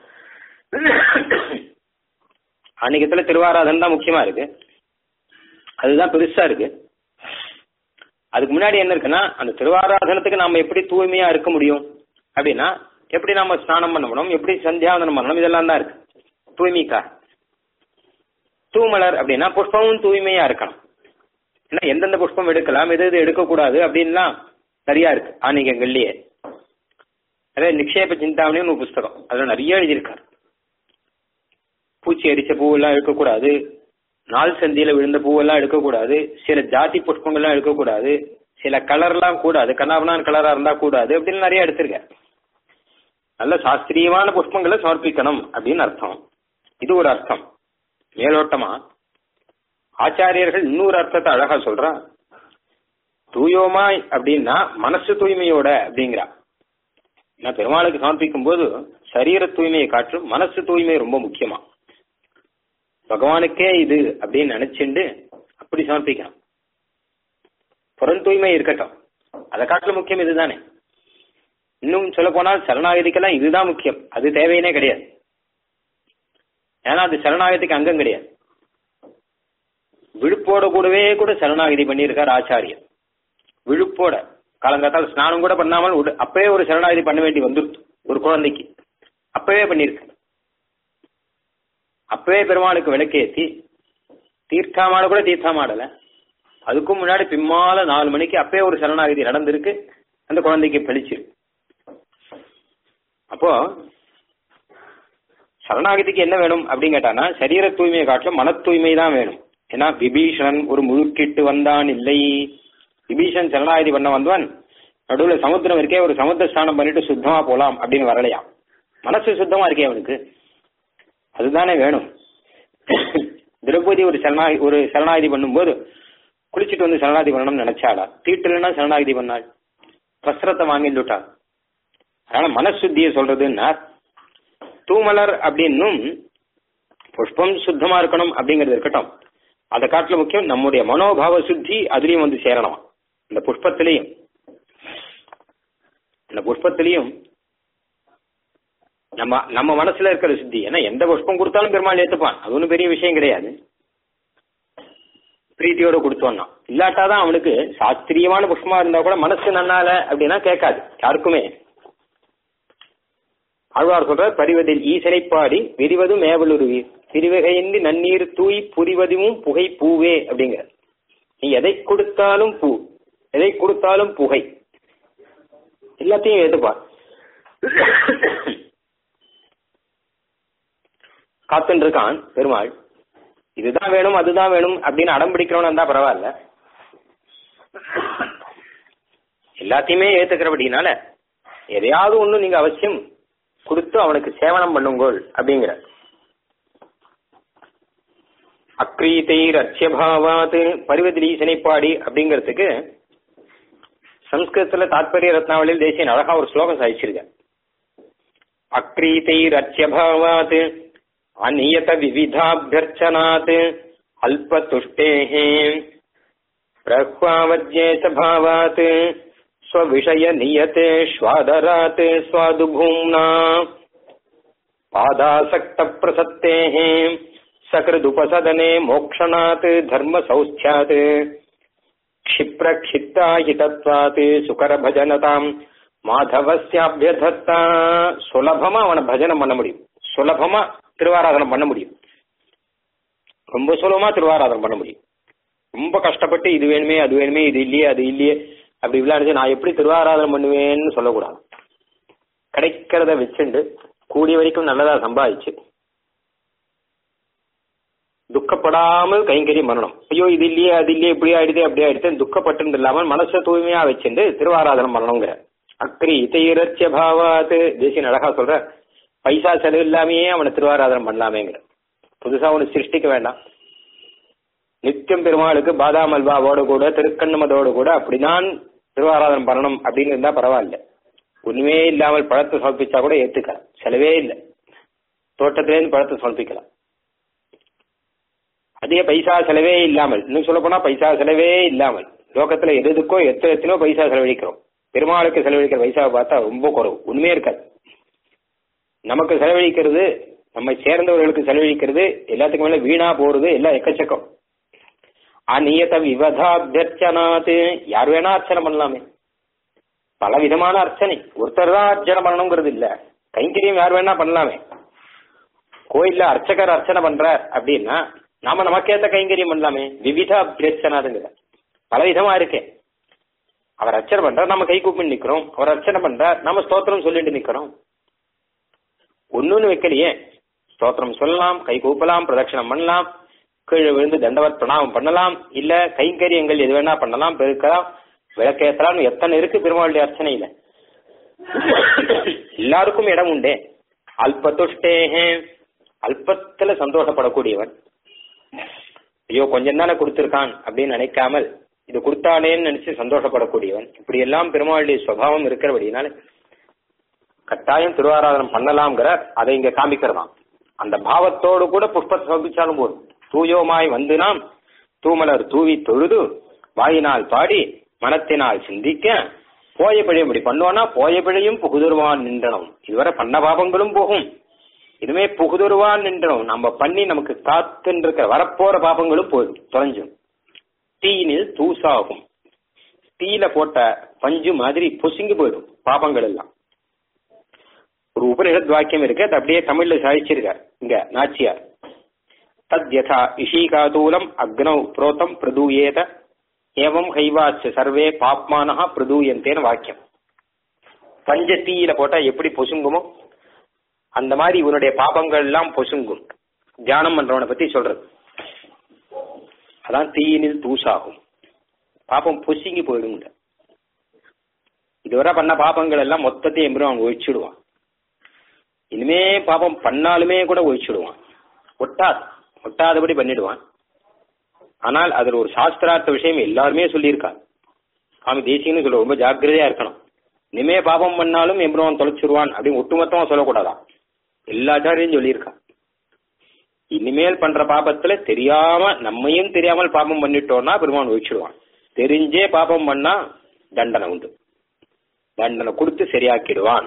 ஆன்மீகத்துல திருவாராதன் தான் முக்கியமா இருக்கு அதுதான் பெருசா இருக்கு அதுக்கு முன்னாடி என்ன இருக்குன்னா அந்த திருவாராதனத்துக்கு நாம எப்படி தூய்மையா இருக்க முடியும் அப்படின்னா எப்படி நாம ஸ்நானம் பண்ணணும் எப்படி சந்தியாவந்தனம் பண்ணணும் இதெல்லாம் தான் இருக்கு தூய்மைக்கா தூமலர் அப்படின்னா புஷ்பமும் தூய்மையா இருக்கணும் ஏன்னா எந்தெந்த புஷ்பம் எடுக்கலாம் எது எது எடுக்கக்கூடாது அப்படின்லாம் சரியா இருக்கு ஆன்மீகங்கள்லயே அதே நிக்ஷேப சிந்தாமணின்னு ஒரு புஸ்தகம் அதுல நிறைய எழுதியிருக்காரு பூச்சி அரிச்ச பூவெல்லாம் எடுக்கக்கூடாது நாள் சந்தியில விழுந்த பூவெல்லாம் எடுக்கக்கூடாது சில ஜாதி புஷ்பங்கள்லாம் எடுக்கக்கூடாது சில கலர்லாம் கூடாது கண்ணாபனான் கலரா இருந்தா கூடாது அப்படின்னு நிறைய எடுத்திருக்காரு நல்ல சாஸ்திரியமான புஷ்பங்களை சமர்ப்பிக்கணும் அப்படின்னு அர்த்தம் இது ஒரு அர்த்தம் மேலோட்டமா ஆச்சாரியர்கள் இன்னொரு அர்த்தத்தை அழகா சொல்றா தூயோமாய் அப்படின்னா மனசு தூய்மையோட அப்படிங்கிறா நான் பெருமாளுக்கு சமர்ப்பிக்கும் போது சரீர தூய்மையை காற்றும் மனசு தூய்மை ரொம்ப முக்கியமா பகவானுக்கே இது அப்படின்னு நினைச்சுண்டு அப்படி சமர்ப்பிக்கணும் புறம் தூய்மை இருக்கட்டும் அதை காட்டிலும் முக்கியம் இதுதானே இன்னும் சொல்ல போனால் சரணாகதிக்கெல்லாம் இதுதான் முக்கியம் அது தேவையினே கிடையாது ஏன்னா அது சரணாகதிக்கு அங்கம் கிடையாது விழுப்போட கூடவே கூட சரணாகதி பண்ணியிருக்கார் ஆச்சாரியர் விழுப்போட காலங்காத்தால் ஸ்நானம் கூட பண்ணாமல் உட- அப்பவே ஒரு சரணாகதி பண்ண வேண்டி வந்துருச்சு ஒரு குழந்தைக்கு அப்பவே பண்ணியிருக்கு அப்பவே பெருமாளுக்கு விளக்கேத்தி தீர்த்தாமாட கூட தீர்த்தாமாடல அதுக்கும் முன்னாடி பிம்மால நாலு மணிக்கு அப்பவே ஒரு சரணாகதி நடந்திருக்கு அந்த குழந்தைக்கு பளிச்சிருக்கு அப்போ சரணாகதிக்கு என்ன வேணும் அப்படின்னு கேட்டானா சரீர தூய்மையை காட்டிலும் மன தூய்மை தான் வேணும் ஏன்னா விபீஷணன் ஒரு முழுக்கிட்டு வந்தான் இல்லை விபீஷன் சரணாகதி பண்ண வந்தவன் நடுவுல சமுத்திரம் இருக்கே ஒரு சமுத்திர ஸ்நானம் பண்ணிட்டு சுத்தமா போலாம் அப்படின்னு வரலையாம் மனசு சுத்தமா இருக்கே அவனுக்கு அதுதானே வேணும் திரௌபதி ஒரு சரணாகி ஒரு சரணாகதி பண்ணும்போது குளிச்சுட்டு வந்து சரணாகதி பண்ணணும்னு நினைச்சாளா தீட்டுலன்னா சரணாகதி பண்ணாள் வஸ்திரத்தை வாங்கிட்டுட்டா அதனால மனசுத்தியை சொல்றதுன்னா தூமலர் அப்படின்னும் புஷ்பம் சுத்தமா இருக்கணும் அப்படிங்கிறது இருக்கட்டும் அதை காட்டில முக்கியம் நம்முடைய மனோபாவ சுத்தி அதுலயும் வந்து சேரணும் இந்த புஷ்பத்திலையும் இந்த புஷ்பத்திலையும் நம்ம நம்ம மனசுல இருக்கிற சுத்தி ஏன்னா எந்த புஷ்பம் கொடுத்தாலும் பெருமாள் ஏத்துப்பான் அது ஒன்றும் பெரிய விஷயம் கிடையாது பிரீத்தியோட கொடுத்தோம்னா இல்லாட்டாதான் அவனுக்கு சாஸ்திரியமான புஷ்பமா இருந்தா கூட மனசு நன்னால அப்படின்னா கேட்காது யாருக்குமே ஆழ்வார் சொல்ற பரிவதில் ஈசனை பாடி விரிவதும் மேவலுருவி திருவகையின்றி நன்னீர் தூய் புரிவதும் புகை பூவே அப்படிங்கிற நீ எதை கொடுத்தாலும் பூ எதை கொடுத்தாலும் புகை எல்லாத்தையும் ஏத்துப்பா காத்துன்னு இருக்கான் பெருமாள் இதுதான் வேணும் அதுதான் வேணும் அப்படின்னு அடம் பிடிக்கிறவனா இருந்தா பரவாயில்ல எல்லாத்தையுமே ஏத்துக்கிறபடினால எதையாவது ஒண்ணு நீங்க அவசியம் கொடுத்து அவனுக்கு சேவனம் பண்ணுங்கோள் அப்படிங்கிற அக்ரீதைர் அர்ச்சியபாவாத் பரிவதிலீசனை பாடி அப்படிங்கிறதுக்கு சம்ஸ்கிருதத்துல தாத்பரிய ரத்னாவளியில் தேசியன் அழகா ஒரு ஸ்லோகம் சாதிச்சிருக்க அக்ரீதைர் அர்ச்சியபாவாத் அநியத விவிதாபியர்ச்சனாத் அல்பதுஷ்டேः பிரஹ்வாவஜ்யேச பாவாத் ஸ்வவிஷய நியதே ஸ்வாதராத் ஸ்வாதுபூம்னா பாதாசக்த பிரசத்தேः சகிருதுபசதனே மோக்ஷணாத் தர்ம சௌஸ்தியாத் க்ஷிப்ரக்ஷிப்தாஹிதத்வாத் சுகரபஜனதாம் மாதவசியாபியதத்தா சுலபமா அவனை பஜனம் பண்ண முடியும் சுலபமா திருவாராதனம் பண்ண முடியும் ரொம்ப சுலபமா திருவாராதனம் பண்ண முடியும் ரொம்ப கஷ்டப்பட்டு இது வேணுமே அது வேணுமே இது இல்லையே அது இல்லையே அப்படி விளையாடுச்சு நான் எப்படி திருவாராதனம் பண்ணுவேன்னு சொல்லக்கூடாது கிடைக்கிறத வச்சுண்டு கூடிய வரைக்கும் நல்லதா சம்பாதிச்சு துக்கப்படாமல் கைங்கரியம் பண்ணணும் ஐயோ இது இல்லையே அது இல்லையே இப்படி ஆயிடுது அப்படி ஆயிடுது துக்கப்பட்டு இல்லாமல் மனசை தூய்மையா வச்சுட்டு திருவாராதனம் பண்ணணுங்கிற அக்ரி இதையிரட்சிய பாவாத்து தேசியன் அழகா சொல்ற பைசா செலவு இல்லாமையே அவனை திருவாராதனம் பண்ணலாமேங்கிற புதுசா அவனு சிருஷ்டிக்க வேண்டாம் நித்தியம் பெருமாளுக்கு பாதாம் அல்வாவோட கூட திருக்கண்ணுமதோடு கூட அப்படிதான் திருவாராதனம் பண்ணணும் அப்படின்னு இருந்தா பரவாயில்ல ஒண்ணுமே இல்லாமல் பழத்தை சமர்ப்பிச்சா கூட ஏத்துக்க செலவே இல்லை தோட்டத்திலேருந்து பழத்தை சமர்ப்பிக்கலாம் அதிக பைசா செலவே இல்லாமல் இன்னும் சொல்ல போனா பைசா செலவே இல்லாமல் லோகத்துல எது எதுக்கோ எத்தனை எத்தனோ பைசா செலவழிக்கிறோம் பெருமாளுக்கு செலவழிக்கிற பைசாவை பார்த்தா ரொம்ப குறவு உண்மையே இருக்காது நமக்கு செலவழிக்கிறது நம்மை சேர்ந்தவர்களுக்கு செலவழிக்கிறது எல்லாத்துக்கும் மேல வீணா போறது எல்லாம் எக்கச்சக்கம் அநியத விவதாபியர்ச்சனாத்து யார் வேணா அர்ச்சனை பண்ணலாமே பல விதமான அர்ச்சனை ஒருத்தர் தான் அர்ச்சனை பண்ணணுங்கிறது இல்ல கைங்கரியம் யார் வேணா பண்ணலாமே கோயில்ல அர்ச்சகர் அர்ச்சனை பண்றார் அப்படின்னா நாம நமக்கேத்த கைங்கரியம் பண்ணலாமே விவித அபியர்ச்சனாதுங்கிற பல விதமா இருக்கே அவர் அர்ச்சனை பண்றார் நம்ம கை கூப்பி நிக்கிறோம் அவர் அர்ச்சனை பண்றார் நம்ம ஸ்தோத்திரம் சொல்லிட்டு நிக்கிறோம் ஒண்ணுன்னு வைக்கலையே ஸ்தோத்திரம் சொல்லலாம் கை கூப்பலாம் பிரதட்சணம் பண்ணலாம் கீழே விழுந்து தண்டவத் பிரணாமம் பண்ணலாம் இல்ல கைங்கரியங்கள் எது வேணா பண்ணலாம் பெருக்கலாம் விளக்கேற்றலாம் எத்தனை இருக்கு பெருமாளுடைய அர்ச்சனையில எல்லாருக்கும் இடம் உண்டே அல்பதுஷ்டேஹே அல்பத்துல சந்தோஷப்படக்கூடியவன் ஐயோ கொஞ்சம் தானே கொடுத்திருக்கான் அப்படின்னு நினைக்காமல் இது கொடுத்தானேன்னு நினைச்சு சந்தோஷப்படக்கூடியவன் இப்படி எல்லாம் பெருமாளுடைய சுவாவம் இருக்கிறபடினால கட்டாயம் திருவாராதனம் பண்ணலாம்ங்கிற அதை இங்க காமிக்கிறதாம் அந்த பாவத்தோடு கூட புஷ்பத்தை சமர்ப்பிச்சாலும் போதும் தூயோமாய் வந்து நாம் தூமலர் தூவி தொழுது வாயினால் பாடி மனத்தினால் சிந்திக்க போய பிழையும் இப்படி பண்ணோம்னா போய பிழையும் புகுதுருவான் நின்றனும் இதுவரை பண்ண பாபங்களும் போகும் இதுமே புகுதுருவான் நின்றனும் நம்ம பண்ணி நமக்கு காத்துன்னு இருக்கிற வரப்போற பாபங்களும் போதும் தொலைஞ்சும் தீயினில் தூசாகும் தீயில போட்ட பஞ்சு மாதிரி பொசுங்கி போயிடும் பாபங்கள் எல்லாம் ஒரு உபனிஷத் வாக்கியம் இருக்கு அது அப்படியே தமிழ்ல சாதிச்சிருக்கார் இங்க நாச்சியார் தத் யதா இஷீகாதூலம் அக்னௌ புரோத்தம் பிரதூயேத ஏவம் ஹைவாச்ச சர்வே பாப்மானஹா பிரதூயந்தேன்னு வாக்கியம் பஞ்ச தீயில போட்டா எப்படி பொசுங்குமோ அந்த மாதிரி இவனுடைய பாபங்கள் எல்லாம் பொசுங்கும் தியானம் பண்றவனை பத்தி சொல்றது அதான் தீயினில் தூசாகும் பாப்பம் பொசுங்கி போயிடுங்க இதுவரை பண்ண பாபங்கள் எல்லாம் மொத்தத்தையும் எம்பரும் ஒழிச்சிடுவான் இனிமே பாபம் பண்ணாலுமே கூட ஒழிச்சிடுவான் ஒட்டாது ஒட்டாதபடி பண்ணிடுவான் ஆனால் அதுல ஒரு சாஸ்திரார்த்த விஷயம் எல்லாருமே சொல்லியிருக்காங்க சுவாமி தேசியன்னு சொல்ல ரொம்ப ஜாக்கிரதையா இருக்கணும் இனிமே பாபம் பண்ணாலும் எம்பருவான் தொலைச்சிருவான் அப்படின்னு ஒட்டுமொத்தமா சொல்லக்கூடாதான் எல்லா ஆச்சாரியும் சொல்லியிருக்கான் இனிமேல் பண்ற பாபத்துல தெரியாம நம்மையும் தெரியாமல் பாபம் பண்ணிட்டோம்னா பெருமான் ஒழிச்சிடுவான் தெரிஞ்சே பாபம் பண்ணா தண்டனை உண்டு தண்டனை கொடுத்து சரியாக்கிடுவான்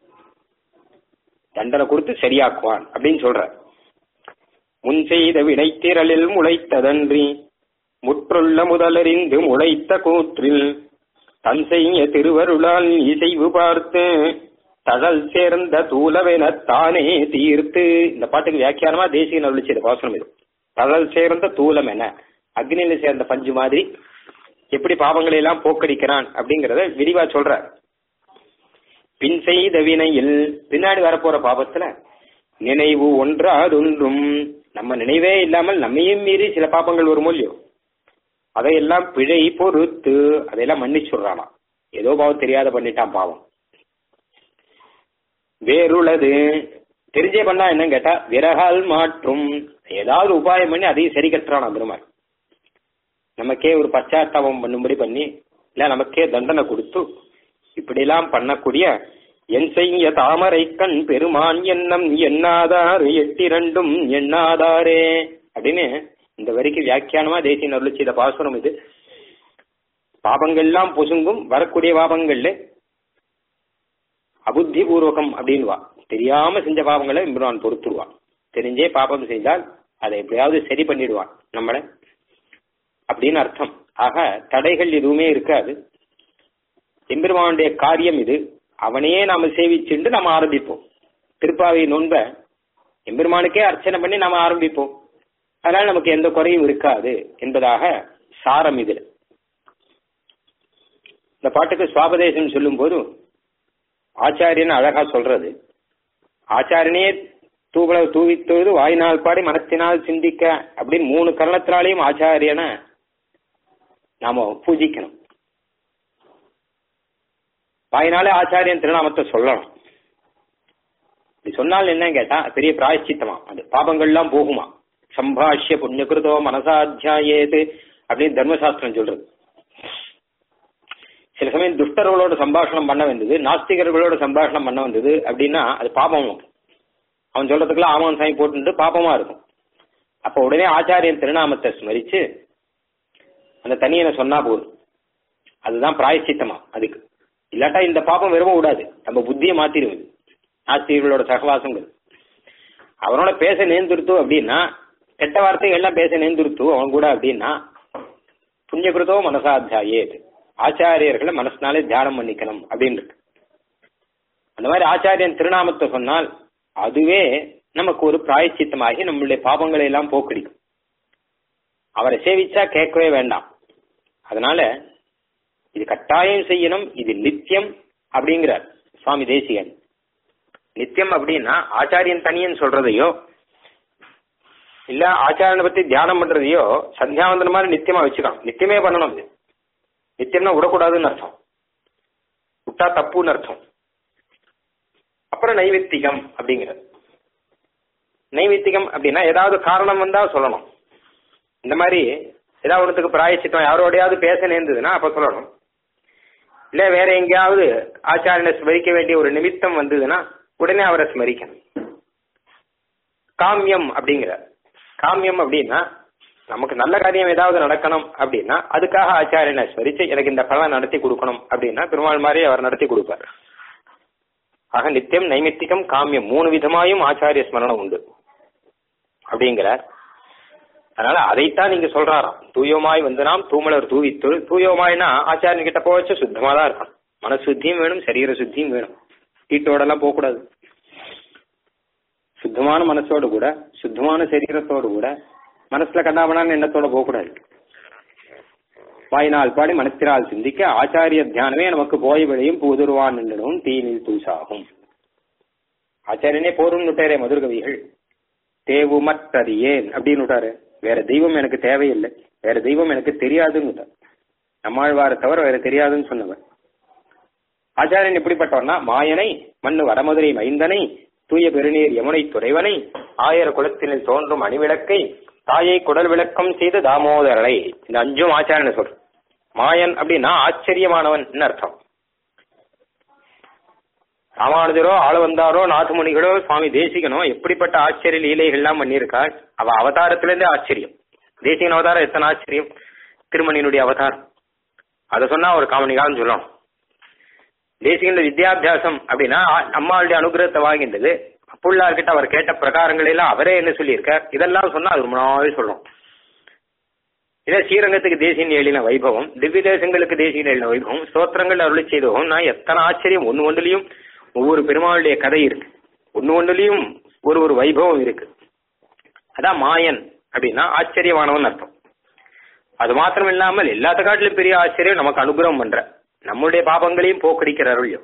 தண்டனை கொடுத்து சரியாக்குவான் அப்படின்னு சொல்ற முன் செய்த வினைத்திரளில் முளைத்ததன்றி முற்றுள்ள முதலறிந்து முளைத்த கூற்றில் தன் செய்ய திருவருளால் இசைவு பார்த்து தழல் சேர்ந்த தூலவென தானே தீர்த்து இந்த பாட்டுக்கு வியாக்கியானமா தேசிய நவளிச்சது பாசனம் இது தழல் சேர்ந்த தூலம் என அக்னியில சேர்ந்த பஞ்சு மாதிரி எப்படி பாவங்களை எல்லாம் போக்கடிக்கிறான் அப்படிங்கறத விரிவா சொல்ற பின் செய்த வினையில் பின்னாடி வரப்போற பாபத்துல நினைவு ஒன்றாதொன்றும் நம்ம நினைவே இல்லாமல் நம்மையும் மீறி சில பாப்பங்கள் வருமோ இல்லையோ அதையெல்லாம் பிழை பொறுத்து அதையெல்லாம் மன்னிச்சுடுறானா ஏதோ பாவம் தெரியாத பண்ணிட்டான் பாவம் வேறுள்ளது தெரிஞ்சே பண்ணா என்னன்னு கேட்டா விரகால் மாற்றும் ஏதாவது உபாயம் பண்ணி அதையும் சரி கட்டுறான் பெருமாள் நமக்கே ஒரு பச்சாத்தாபம் பண்ணும்படி பண்ணி இல்ல நமக்கே தண்டனை கொடுத்து இப்படிலாம் பண்ணக்கூடிய என் செய்ய தாமரை கண் பெருமான் எண்ணம் எண்ணாதார் எட்டிரண்டும் எண்ணாதாரே அப்படின்னு இந்த வரிக்கு வியாக்கியானமா தேசிய அருள் செய்த பாசுரம் இது பாபங்கள்லாம் பொசுங்கும் வரக்கூடிய பாபங்கள்ல அபுத்தி பூர்வகம் அப்படின்வா தெரியாம செஞ்ச பாவங்களை இம்ரான் பொறுத்துருவான் தெரிஞ்சே பாபம் செய்தால் அதை எப்படியாவது சரி பண்ணிடுவான் நம்மளை அப்படின்னு அர்த்தம் ஆக தடைகள் எதுவுமே இருக்காது எம்பெருமானுடைய காரியம் இது அவனையே நாம சேவிச்சுண்டு நம்ம ஆரம்பிப்போம் திருப்பாவை நோன்ப எம்பெருமானுக்கே அர்ச்சனை பண்ணி நாம ஆரம்பிப்போம் அதனால நமக்கு எந்த குறையும் இருக்காது என்பதாக சாரம் இதுல இந்த பாட்டுக்கு சுவாபதேசம் சொல்லும் போது ஆச்சாரியன் அழகா சொல்றது ஆச்சாரியனே தூவள தூவித்தொழுது வாயினால் பாடி மனத்தினால் சிந்திக்க அப்படின்னு மூணு கரணத்தினாலையும் ஆச்சாரியனை நாம பூஜிக்கணும் வாயினாலே ஆச்சாரியன் திருநாமத்தை சொல்லணும் இப்படி சொன்னால் என்ன கேட்டா பெரிய பிராயச்சித்தமா அது பாபங்கள்லாம் போகுமா சம்பாஷ்ய புண்ணியகிருதோ மனசாத்தியாயேது அப்படின்னு தர்மசாஸ்திரம் சொல்றது சில சமயம் துஷ்டர்களோட சம்பாஷணம் பண்ண வந்தது நாஸ்திகர்களோட சம்பாஷணம் பண்ண வந்தது அப்படின்னா அது பாபம் அவன் சொல்றதுக்குலாம் ஆமான் சாமி போட்டு பாபமா இருக்கும் அப்ப உடனே ஆச்சாரியன் திருநாமத்தை ஸ்மரிச்சு அந்த தனியனை சொன்னா போதும் அதுதான் பிராயச்சித்தமா அதுக்கு இல்லாட்டா இந்த பாப்பம் விரும்ப கூடாது நம்ம புத்தியை மாத்திடுவது ஆசிரியர்களோட சகவாசங்கள் அவனோட பேச நேர்ந்துருத்து அப்படின்னா கெட்ட வார்த்தைகள் எல்லாம் பேச நேர்ந்துருத்து அவன் கூட அப்படின்னா புண்ணியகிருதோ மனசாத்தியாயே ஆச்சாரியர்களை மனசுனாலே தியானம் பண்ணிக்கணும் அப்படின்னு இருக்கு அந்த மாதிரி ஆச்சாரியன் திருநாமத்தை சொன்னால் அதுவே நமக்கு ஒரு பிராயச்சித்தமாகி நம்மளுடைய பாவங்களை எல்லாம் போக்கடிக்கும் அவரை சேவிச்சா கேட்கவே வேண்டாம் அதனால இது கட்டாயம் செய்யணும் இது நித்தியம் அப்படிங்கிறார் சுவாமி தேசிகன் நித்தியம் அப்படின்னா ஆச்சாரியன் தனியன் சொல்றதையோ இல்ல ஆச்சாரியனை பத்தி தியானம் பண்றதையோ சந்தியாவந்தன மாதிரி நித்தியமா வச்சுக்கலாம் நித்தியமே பண்ணணும் இது நித்தியம்னா விடக்கூடாதுன்னு அர்த்தம் விட்டா தப்புன்னு அர்த்தம் அப்புறம் நைவித்திகம் அப்படிங்கிறது நைவித்திகம் அப்படின்னா ஏதாவது காரணம் வந்தா சொல்லணும் இந்த மாதிரி ஏதாவது ஒன்றுத்துக்கு பிராயச்சித்தம் யாரோடையாவது பேச நேர்ந்ததுன்னா அப்ப சொல்லணும் இல்ல வேற எங்கேயாவது ஆச்சாரியனை ஸ்மரிக்க வேண்டிய ஒரு நிமித்தம் வந்ததுன்னா உடனே அவரை ஸ்மரிக்கணும் காமியம் அப்படிங்கிற காமியம் அப்படின்னா நமக்கு நல்ல காரியம் ஏதாவது நடக்கணும் அப்படின்னா அதுக்காக ஆச்சாரியனை ஸ்மரிச்சு எனக்கு இந்த பலன் நடத்தி கொடுக்கணும் அப்படின்னா பெருமாள் மாதிரி அவர் நடத்தி கொடுப்பார் ஆக நித்தியம் நைமித்திகம் காமியம் மூணு விதமாயும் ஆச்சாரிய ஸ்மரணம் உண்டு அப்படிங்கிறார் அதனால அதைத்தான் நீங்க சொல்றாராம் தூயமாய் வந்து நாம் தூமலர் தூவித்து தூயமாய்னா ஆச்சாரியன் கிட்ட போச்சு சுத்தமா தான் இருக்கணும் மன சுத்தியும் வேணும் சரீர சுத்தியும் வேணும் வீட்டோட எல்லாம் போகக்கூடாது சுத்தமான மனசோடு கூட சுத்தமான சரீரத்தோடு கூட மனசுல கண்டாபனான எண்ணத்தோட போகக்கூடாது வாயினால் பாடி மனத்தினால் சிந்திக்க ஆச்சாரிய தியானமே நமக்கு போய் விளையும் புதுருவான் நின்றனும் தீனில் தூசாகும் ஆச்சாரியனே போரும்னு விட்டாரே மதுரகவிகள் தேவு மற்றது ஏன் அப்படின்னு விட்டாரு வேற தெய்வம் எனக்கு தேவையில்லை வேற தெய்வம் எனக்கு தெரியாதுன்னு விட்டார் நம்மாழ்வாரை தவிர வேற தெரியாதுன்னு சொன்னவர் ஆச்சாரியன் எப்படிப்பட்டவர்னா மாயனை மண்ணு வடமதுரை மைந்தனை தூய பெருநீர் யமுனை துறைவனை ஆயிர குலத்தினில் தோன்றும் அணிவிளக்கை தாயை குடல் விளக்கம் செய்த தாமோதரனை இந்த அஞ்சும் ஆச்சாரியனை சொல்ற மாயன் அப்படின்னா ஆச்சரியமானவன் அர்த்தம் ராமானுஜரோ ஆளவந்தாரோ நாதமுனிகளோ சுவாமி தேசிகனோ எப்படிப்பட்ட ஆச்சரிய லீலைகள்லாம் பண்ணியிருக்காள் அவ அவதாரத்திலிருந்தே ஆச்சரியம் தேசிகன் அவதாரம் எத்தனை ஆச்சரியம் திருமணியினுடைய அவதாரம் அதை சொன்னா ஒரு காமணி காலம் சொல்லணும் தேசிகன் வித்யாபியாசம் அப்படின்னா ஆ- அம்மாளுடைய அனுகிரகத்தை வாங்கின்றது அப்புள்ளார்கிட்ட அவர் கேட்ட பிரகாரங்கள் எல்லாம் அவரே என்ன சொல்லியிருக்கார் இதெல்லாம் சொன்னா அது ரொம்ப நாள் சொல்லணும் இதே ஸ்ரீரங்கத்துக்கு தேசியன் எழுதின வைபவம் திவ்ய தேசங்களுக்கு தேசியன் எழுதின வைபவம் ஸ்தோத்திரங்கள் அருளி செய்தவும் நான் எத்தனை ஆச்சரியம் ஒன்னு ஒன்றுலயும் ஒவ்வொரு பெருமாளுடைய கதை இருக்கு ஒன்னு ஒன்றுலயும் ஒரு ஒரு வைபவம் இருக்கு அதான் மாயன் அப்படின்னா ஆச்சரியமானவன் அர்த்தம் அது மாத்திரம் இல்லாமல் எல்லாத்த காட்டிலும் பெரிய ஆச்சரியம் நமக்கு அனுகிரகம் பண்ற நம்முடைய பாபங்களையும் போக்கடிக்கிற அருள்யம்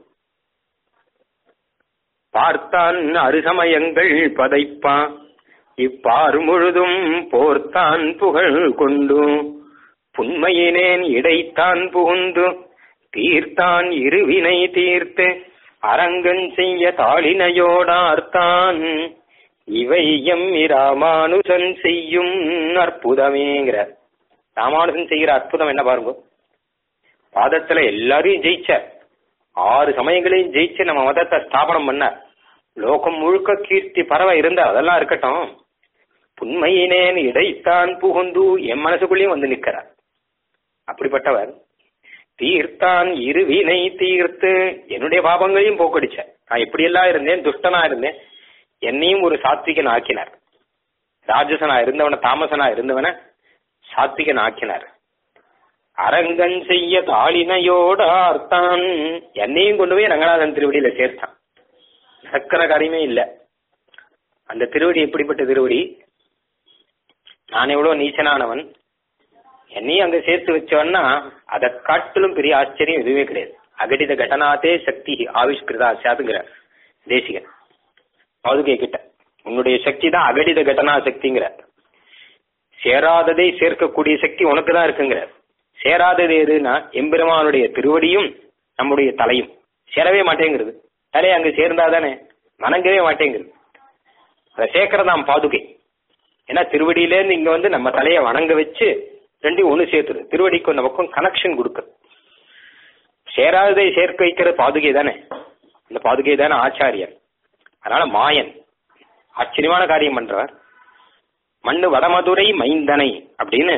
பார்த்தான் அருசமயங்கள் பதைப்பா இப்பாறு முழுதும் போர்த்தான் புகழ் கொண்டு புன்மையினேன் இடைத்தான் புகுந்து தீர்த்தான் இருவினை தீர்த்து அரங்கன் செய்ய தாளினையோடார்த்தான் இவை எம் ராமானுஜன் செய்யும் அற்புதமேங்கிற ராமானுஜன் செய்கிற அற்புதம் என்ன பாருங்க பாதத்துல எல்லாரையும் ஜெயிச்சார் ஆறு சமயங்களையும் ஜெயிச்சு நம்ம மதத்தை ஸ்தாபனம் பண்ணார் லோகம் முழுக்க கீர்த்தி பரவ இருந்தா அதெல்லாம் இருக்கட்டும் புண்மையினேன் இடைத்தான் புகுந்து என் மனசுக்குள்ளேயும் வந்து நிக்கிறார் அப்படிப்பட்டவர் தீர்த்தான் இருவினை தீர்த்து என்னுடைய பாபங்களையும் போக்கடிச்ச நான் எப்படியெல்லாம் இருந்தேன் துஷ்டனா இருந்தேன் என்னையும் ஒரு சாத்விகன் ஆக்கினார் ராஜசனா இருந்தவன தாமசனா இருந்தவன சாத்விகன் ஆக்கினார் அரங்கன் செய்ய தாளினையோடார்த்தான் என்னையும் கொண்டு போய் ரங்கநாதன் திருவடியில சேர்த்தான் நடக்கிற காரியமே இல்ல அந்த திருவடி எப்படிப்பட்ட திருவடி நான் எவ்வளவு நீச்சனானவன் என்னையும் அங்க சேர்த்து வச்சவன்னா அதை காட்டிலும் பெரிய ஆச்சரியம் எதுவுமே கிடையாது அகடித கடனாத்தே சக்தி ஆவிஷ்கிருதா சாதுங்கிற தேசிகன் பாதுகை கிட்ட உன்னுடைய சக்தி தான் அகடித கடனா சக்திங்கிற சேராததை சேர்க்கக்கூடிய சக்தி உனக்கு தான் இருக்குங்கிற சேராதது எதுனா எம்பெருமானுடைய திருவடியும் நம்முடைய தலையும் சேரவே மாட்டேங்கிறது தலை அங்க சேர்ந்தாதானே வணங்கவே மாட்டேங்குது அதை சேர்க்கறதாம் பாதுகை ஏன்னா திருவடியிலேருந்து இங்க வந்து நம்ம தலையை வணங்க வச்சு ரெண்டையும் ஒண்ணு சேர்த்துரு திருவடிக்கு அந்த பக்கம் கனெக்ஷன் கொடுக்குது சேராததை சேர்க்க வைக்கிற பாதுகை தானே இந்த பாதுகை தானே ஆச்சாரியன் அதனால மாயன் ஆச்சரியமான காரியம் பண்றவர் மண்ணு வடமதுரை மைந்தனை அப்படின்னு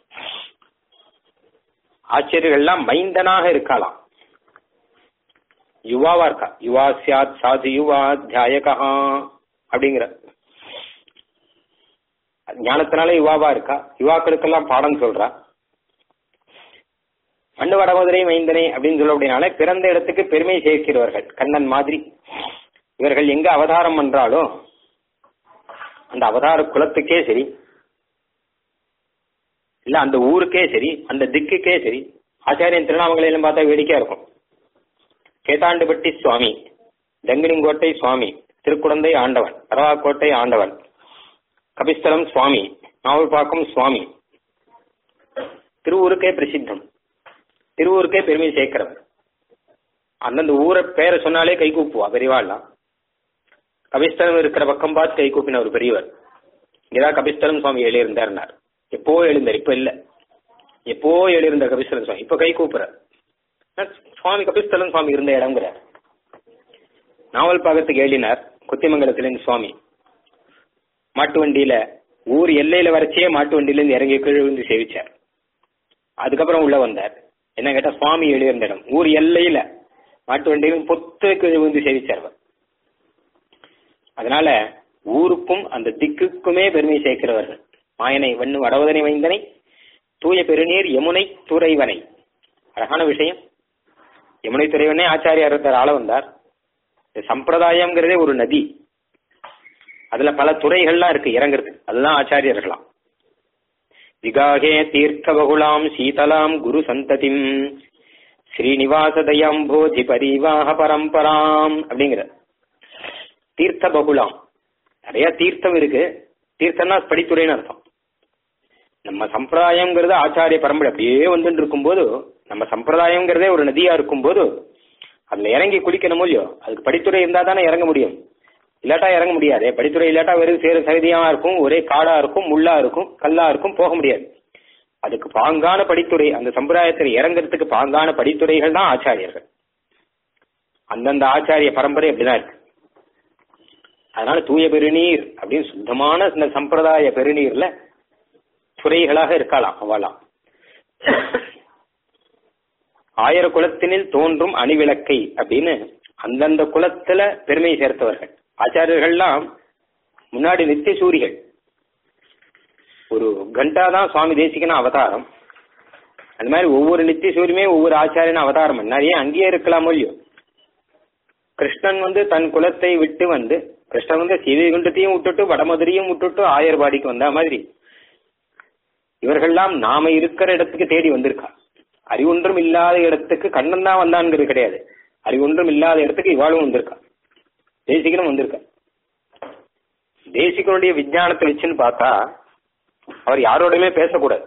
ஆச்சரியர்கள்லாம் மைந்தனாக இருக்கலாம் யுவாவா இருக்கா யுவா சியாத் சாது யுவா தியாயகா அப்படிங்கிற ஞானத்தினால யுவாவா இருக்கா யுவாக்களுக்கெல்லாம் பாடம் சொல்றா மண்ணு வடமதுரை மைந்தனை அப்படின்னு சொல்ல அப்படின்னாலே பிறந்த இடத்துக்கு பெருமை சேர்க்கிறவர்கள் கண்ணன் மாதிரி இவர்கள் எங்க அவதாரம் பண்றாலோ அந்த அவதார குலத்துக்கே சரி இல்ல அந்த ஊருக்கே சரி அந்த திக்குக்கே சரி ஆச்சாரியன் திருநாமங்களையும் பார்த்தா வேடிக்கையா இருக்கும் கேதாண்டுபட்டி சுவாமி தங்கினிங்கோட்டை சுவாமி திருக்குடந்தை ஆண்டவன் அரவாக்கோட்டை ஆண்டவன் கபிஸ்தலம் சுவாமி நாவல்பாக்கம் சுவாமி திருவூருக்கே பிரசித்தம் திருவூருக்கே பெருமை சேர்க்கிறவர் அந்தந்த ஊரை பேரை சொன்னாலே கை கூப்புவா பெரியவாள்லாம் கபிஸ்தலம் இருக்கிற பக்கம் பார்த்து கை கூப்பின ஒரு பெரியவர் இங்கதான் கபிஸ்தலம் சுவாமி எழுதியிருந்தார் எப்போ எழுந்தார் இப்ப இல்ல எப்போ எழுதியிருந்த கபிஸ்தலம் சுவாமி இப்ப கை கூப்புறார் சுவாமி கபிஸ்தலம் சுவாமி இருந்த இடம்ங்கிறார் நாவல் பாகத்துக்கு எழுதினார் குத்திமங்கலத்திலிருந்து சுவாமி மாட்டு வண்டியில ஊர் எல்லையில வரைச்சே மாட்டு வண்டியில இருந்து இறங்கி கீழே விழுந்து சேவிச்சார் அதுக்கப்புறம் உள்ள வந்தார் என்ன கேட்டா சுவாமி எழுதியிருந்த இடம் ஊர் எல்லையில மாட்டு வண்டியில பொத்து கீழே விழுந்து சேவிச்சார் அவர். அதனால ஊருக்கும் அந்த திக்குக்குமே பெருமை சேர்க்கிறவர்கள் மாயனை வண்ணு வடவதனை வைந்தனை தூய பெருநீர் யமுனை துறைவனை அழகான விஷயம் யமுனை துறைவனே ஆச்சாரியார் ஒருத்தர் ஆள வந்தார் இந்த சம்பிரதாயம்ங்கிறதே ஒரு நதி அதுல பல துறைகள்லாம் இருக்கு இறங்குறது அதுதான் ஆச்சாரியர்களாம் விகாகே தீர்த்த பகுலாம் சீதலாம் குரு சந்ததிம் ஸ்ரீனிவாச தயாம்போதி பரிவாக பரம்பராம் அப்படிங்கிற தீர்த்த பகுலாம் நிறைய தீர்த்தம் இருக்கு தீர்த்தம்னா படித்துறைன்னு அர்த்தம் நம்ம சம்பிரதாயம்ங்கிறது ஆச்சாரிய பரம்பரை அப்படியே வந்துட்டு இருக்கும்போது நம்ம சம்பிரதாயம்ங்கிறதே ஒரு நதியா இருக்கும்போது அதுல இறங்கி குளிக்கணுமோ இல்லையோ அதுக்கு படித்துறை இருந்தா தானே இறங்க முடியும் இல்லாட்டா இறங்க முடியாது படித்துறை இல்லாட்டா வெறும் சேரு சகதியா இருக்கும் ஒரே காடா இருக்கும் முள்ளா இருக்கும் கல்லா இருக்கும் போக முடியாது அதுக்கு பாங்கான படித்துறை அந்த சம்பிரதாயத்தில் இறங்குறதுக்கு பாங்கான படித்துறைகள் தான் ஆச்சாரியர்கள் அந்தந்த ஆச்சாரிய பரம்பரை அப்படிதான் இருக்கு அதனால தூய பெருநீர் அப்படின்னு சுத்தமான இந்த சம்பிரதாய பெருநீர்ல துறைகளாக இருக்கலாம் அவளாம் ஆயிர குலத்தினில் தோன்றும் அணிவிளக்கை அப்படின்னு அந்தந்த குலத்துல பெருமை சேர்த்தவர்கள் ஆச்சாரியர்கள்லாம் முன்னாடி நித்திய சூரிகள் ஒரு கண்டா தான் சுவாமி தேசிகன அவதாரம் அந்த மாதிரி ஒவ்வொரு நித்திய சூரியமே ஒவ்வொரு ஆச்சாரியன அவதாரம் நிறைய அங்கேயே இருக்கலாமோ இல்லையோ கிருஷ்ணன் வந்து தன் குலத்தை விட்டு வந்து கிருஷ்ணன் வந்து சீதைகுண்டத்தையும் விட்டுட்டு வடமதுரையும் விட்டுட்டு ஆயர்பாடிக்கு வந்த மாதிரி இவர்கள்லாம் நாம இருக்கிற இடத்துக்கு தேடி வந்திருக்கா அறிவொன்றும் இல்லாத இடத்துக்கு கண்ணன் தான் வந்தான்ங்கிறது கிடையாது அறிவொன்றும் இல்லாத இடத்துக்கு இவாளும் வந்திருக்கா தேசிகனும் வந்திருக்கா தேசிகனுடைய விஞ்ஞானத்தை வச்சுன்னு பார்த்தா அவர் யாரோடையுமே பேசக்கூடாது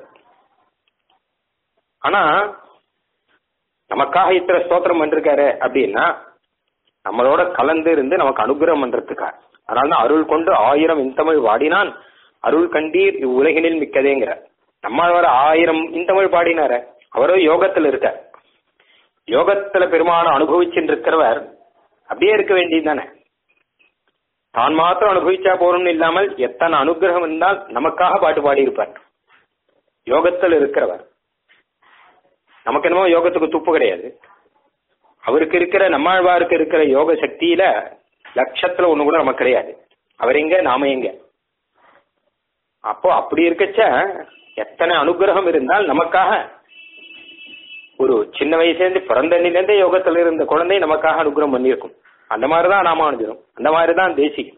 ஆனா நமக்காக இத்தனை ஸ்தோத்திரம் பண்ணிருக்காரு அப்படின்னா நம்மளோட கலந்து இருந்து நமக்கு அனுகிரகம் பண்றதுக்காக அதனால தான் அருள் கொண்டு ஆயிரம் இன்தமிழ் வாடினான் அருள் கண்டீர் இவ்வுலகினில் மிக்கதேங்கிற நம்ம வர ஆயிரம் இன்தமிழ் பாடினார அவரோ யோகத்துல இருக்க யோகத்துல பெருமான அனுபவிச்சுட்டு இருக்கிறவர் அப்படியே இருக்க வேண்டியது தானே தான் மாத்திரம் அனுபவிச்சா போறோம்னு இல்லாமல் எத்தனை அனுகிரகம் இருந்தால் நமக்காக பாட்டு பாடியிருப்பார் யோகத்தில் இருக்கிறவர் நமக்கு என்னமோ யோகத்துக்கு துப்பு கிடையாது அவருக்கு இருக்கிற நம்மாழ்வாருக்கு இருக்கிற யோக சக்தியில லட்சத்துல ஒண்ணு கூட நமக்கு கிடையாது அவர் எங்க நாம எங்க அப்போ அப்படி இருக்கச்ச எத்தனை அனுகிரகம் இருந்தால் நமக்காக ஒரு சின்ன வயசுலேருந்து பிறந்தன்னிலேருந்தே யோகத்துல இருந்த குழந்தை நமக்காக அனுகிரகம் பண்ணியிருக்கும் அந்த மாதிரிதான் ராமானுஜரும் அந்த மாதிரிதான் தேசிகம்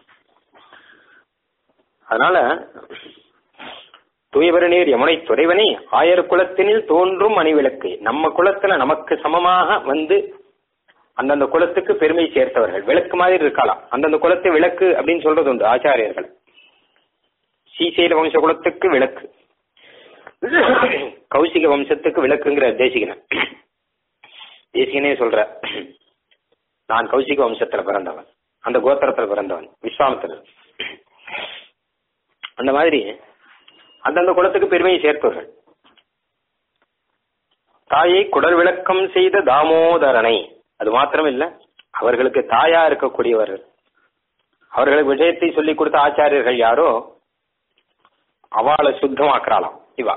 அதனால தூயவரநீர் யமுனை துறைவனே ஆயர் குலத்தினில் தோன்றும் மணிவிளக்கு நம்ம குலத்துல நமக்கு சமமாக வந்து அந்தந்த குலத்துக்கு பெருமை சேர்த்தவர்கள் விளக்கு மாதிரி இருக்கலாம் அந்தந்த குலத்தை விளக்கு அப்படின்னு சொல்றது உண்டு ஆச்சாரியர்கள் சீசைல வம்ச குலத்துக்கு விளக்கு கௌசிக வம்சத்துக்கு விளக்குங்கிற தேசிகன தேசிகனே சொல்ற நான் கௌசிக வம்சத்துல பிறந்தவன் அந்த கோத்திரத்துல பிறந்தவன் விஸ்வாமத்தில் அந்த மாதிரி அந்தந்த குலத்துக்கு பெருமையை சேர்த்தவர்கள் தாயை குடல் விளக்கம் செய்த தாமோதரனை அது மாத்திரம் இல்ல அவர்களுக்கு தாயா இருக்கக்கூடியவர்கள் அவர்களுக்கு விஷயத்தை சொல்லிக் கொடுத்த ஆச்சாரியர்கள் யாரோ அவளை சுத்தமாக்குறாளாம் இவா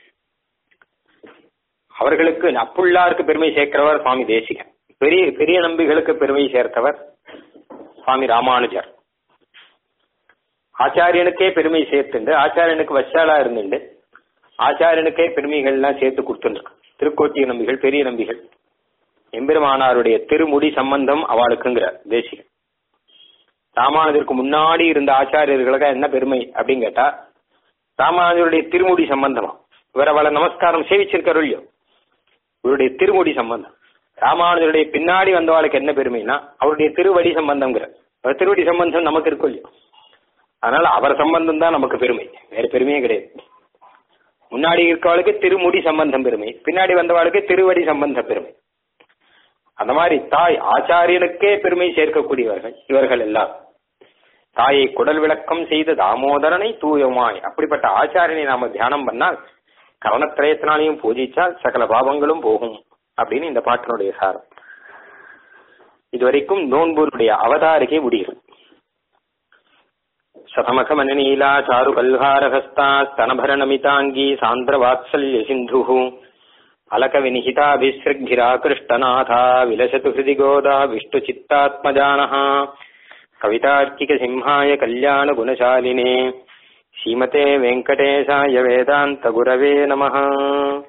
அவர்களுக்கு அப்புள்ளாருக்கு பெருமை சேர்க்கிறவர் சுவாமி தேசிகன் பெரிய பெரிய நம்பிகளுக்கு பெருமை சேர்த்தவர் சுவாமி ராமானுஜர் ஆச்சாரியனுக்கே பெருமை சேர்த்துண்டு ஆச்சாரியனுக்கு வச்சாலா இருந்துண்டு ஆச்சாரியனுக்கே பெருமைகள்லாம் சேர்த்து கொடுத்துருக்கு திருக்கோட்டிய நம்பிகள் பெரிய நம்பிகள் எம்பெருமானாருடைய திருமுடி சம்பந்தம் அவளுக்குங்கிற தேசிகன் ராமானுஜருக்கு முன்னாடி இருந்த ஆச்சாரியர்களுக்கு என்ன பெருமை அப்படின்னு கேட்டா ராமானுஜருடைய திருமுடி சம்பந்தமா இவர் அவளை நமஸ்காரம் சேவிச்சிருக்காரு இல்லையோ இவருடைய திருமுடி சம்பந்தம் ராமானுஜருடைய பின்னாடி வந்தவாளுக்கு என்ன பெருமைனா அவருடைய திருவடி சம்பந்தம்ங்கிற அவர் திருவடி சம்பந்தம் நமக்கு இருக்கும் இல்லையோ அதனால அவர் சம்பந்தம் தான் நமக்கு பெருமை வேற பெருமையே கிடையாது முன்னாடி இருக்கவளுக்கு திருமுடி சம்பந்தம் பெருமை பின்னாடி வந்தவாளுக்கு திருவடி சம்பந்த பெருமை அந்த மாதிரி தாய் ஆச்சாரியனுக்கே பெருமை சேர்க்கக்கூடியவர்கள் இவர்கள் எல்லாம் தாயை குடல் விளக்கம் செய்த தாமோதரனை தூயமாய் அப்படிப்பட்ட ஆச்சாரியனை நாம தியானம் பண்ணால் கரணத்திரயத்தினாலையும் பூஜிச்சால் சகல பாவங்களும் போகும் அப்படின்னு இந்த பாட்டினுடைய சாரம் இதுவரைக்கும் நோன்பூருடைய அவதாரிகை முடியும் शतमखमननीला चारुकल्हारहस्तास्तनभरणमिताङ्गी सान्द्रवात्सल्यसिन्धुः अलकविनिहिताभिसृग्भिराकृष्टनाथा विलसतु हृदि गोदा विष्णुचित्तात्मजानः कवितार्किकसिंहाय कल्याणगुणशालिने श्रीमते वेङ्कटेशाय वेदान्तगुरवे नमः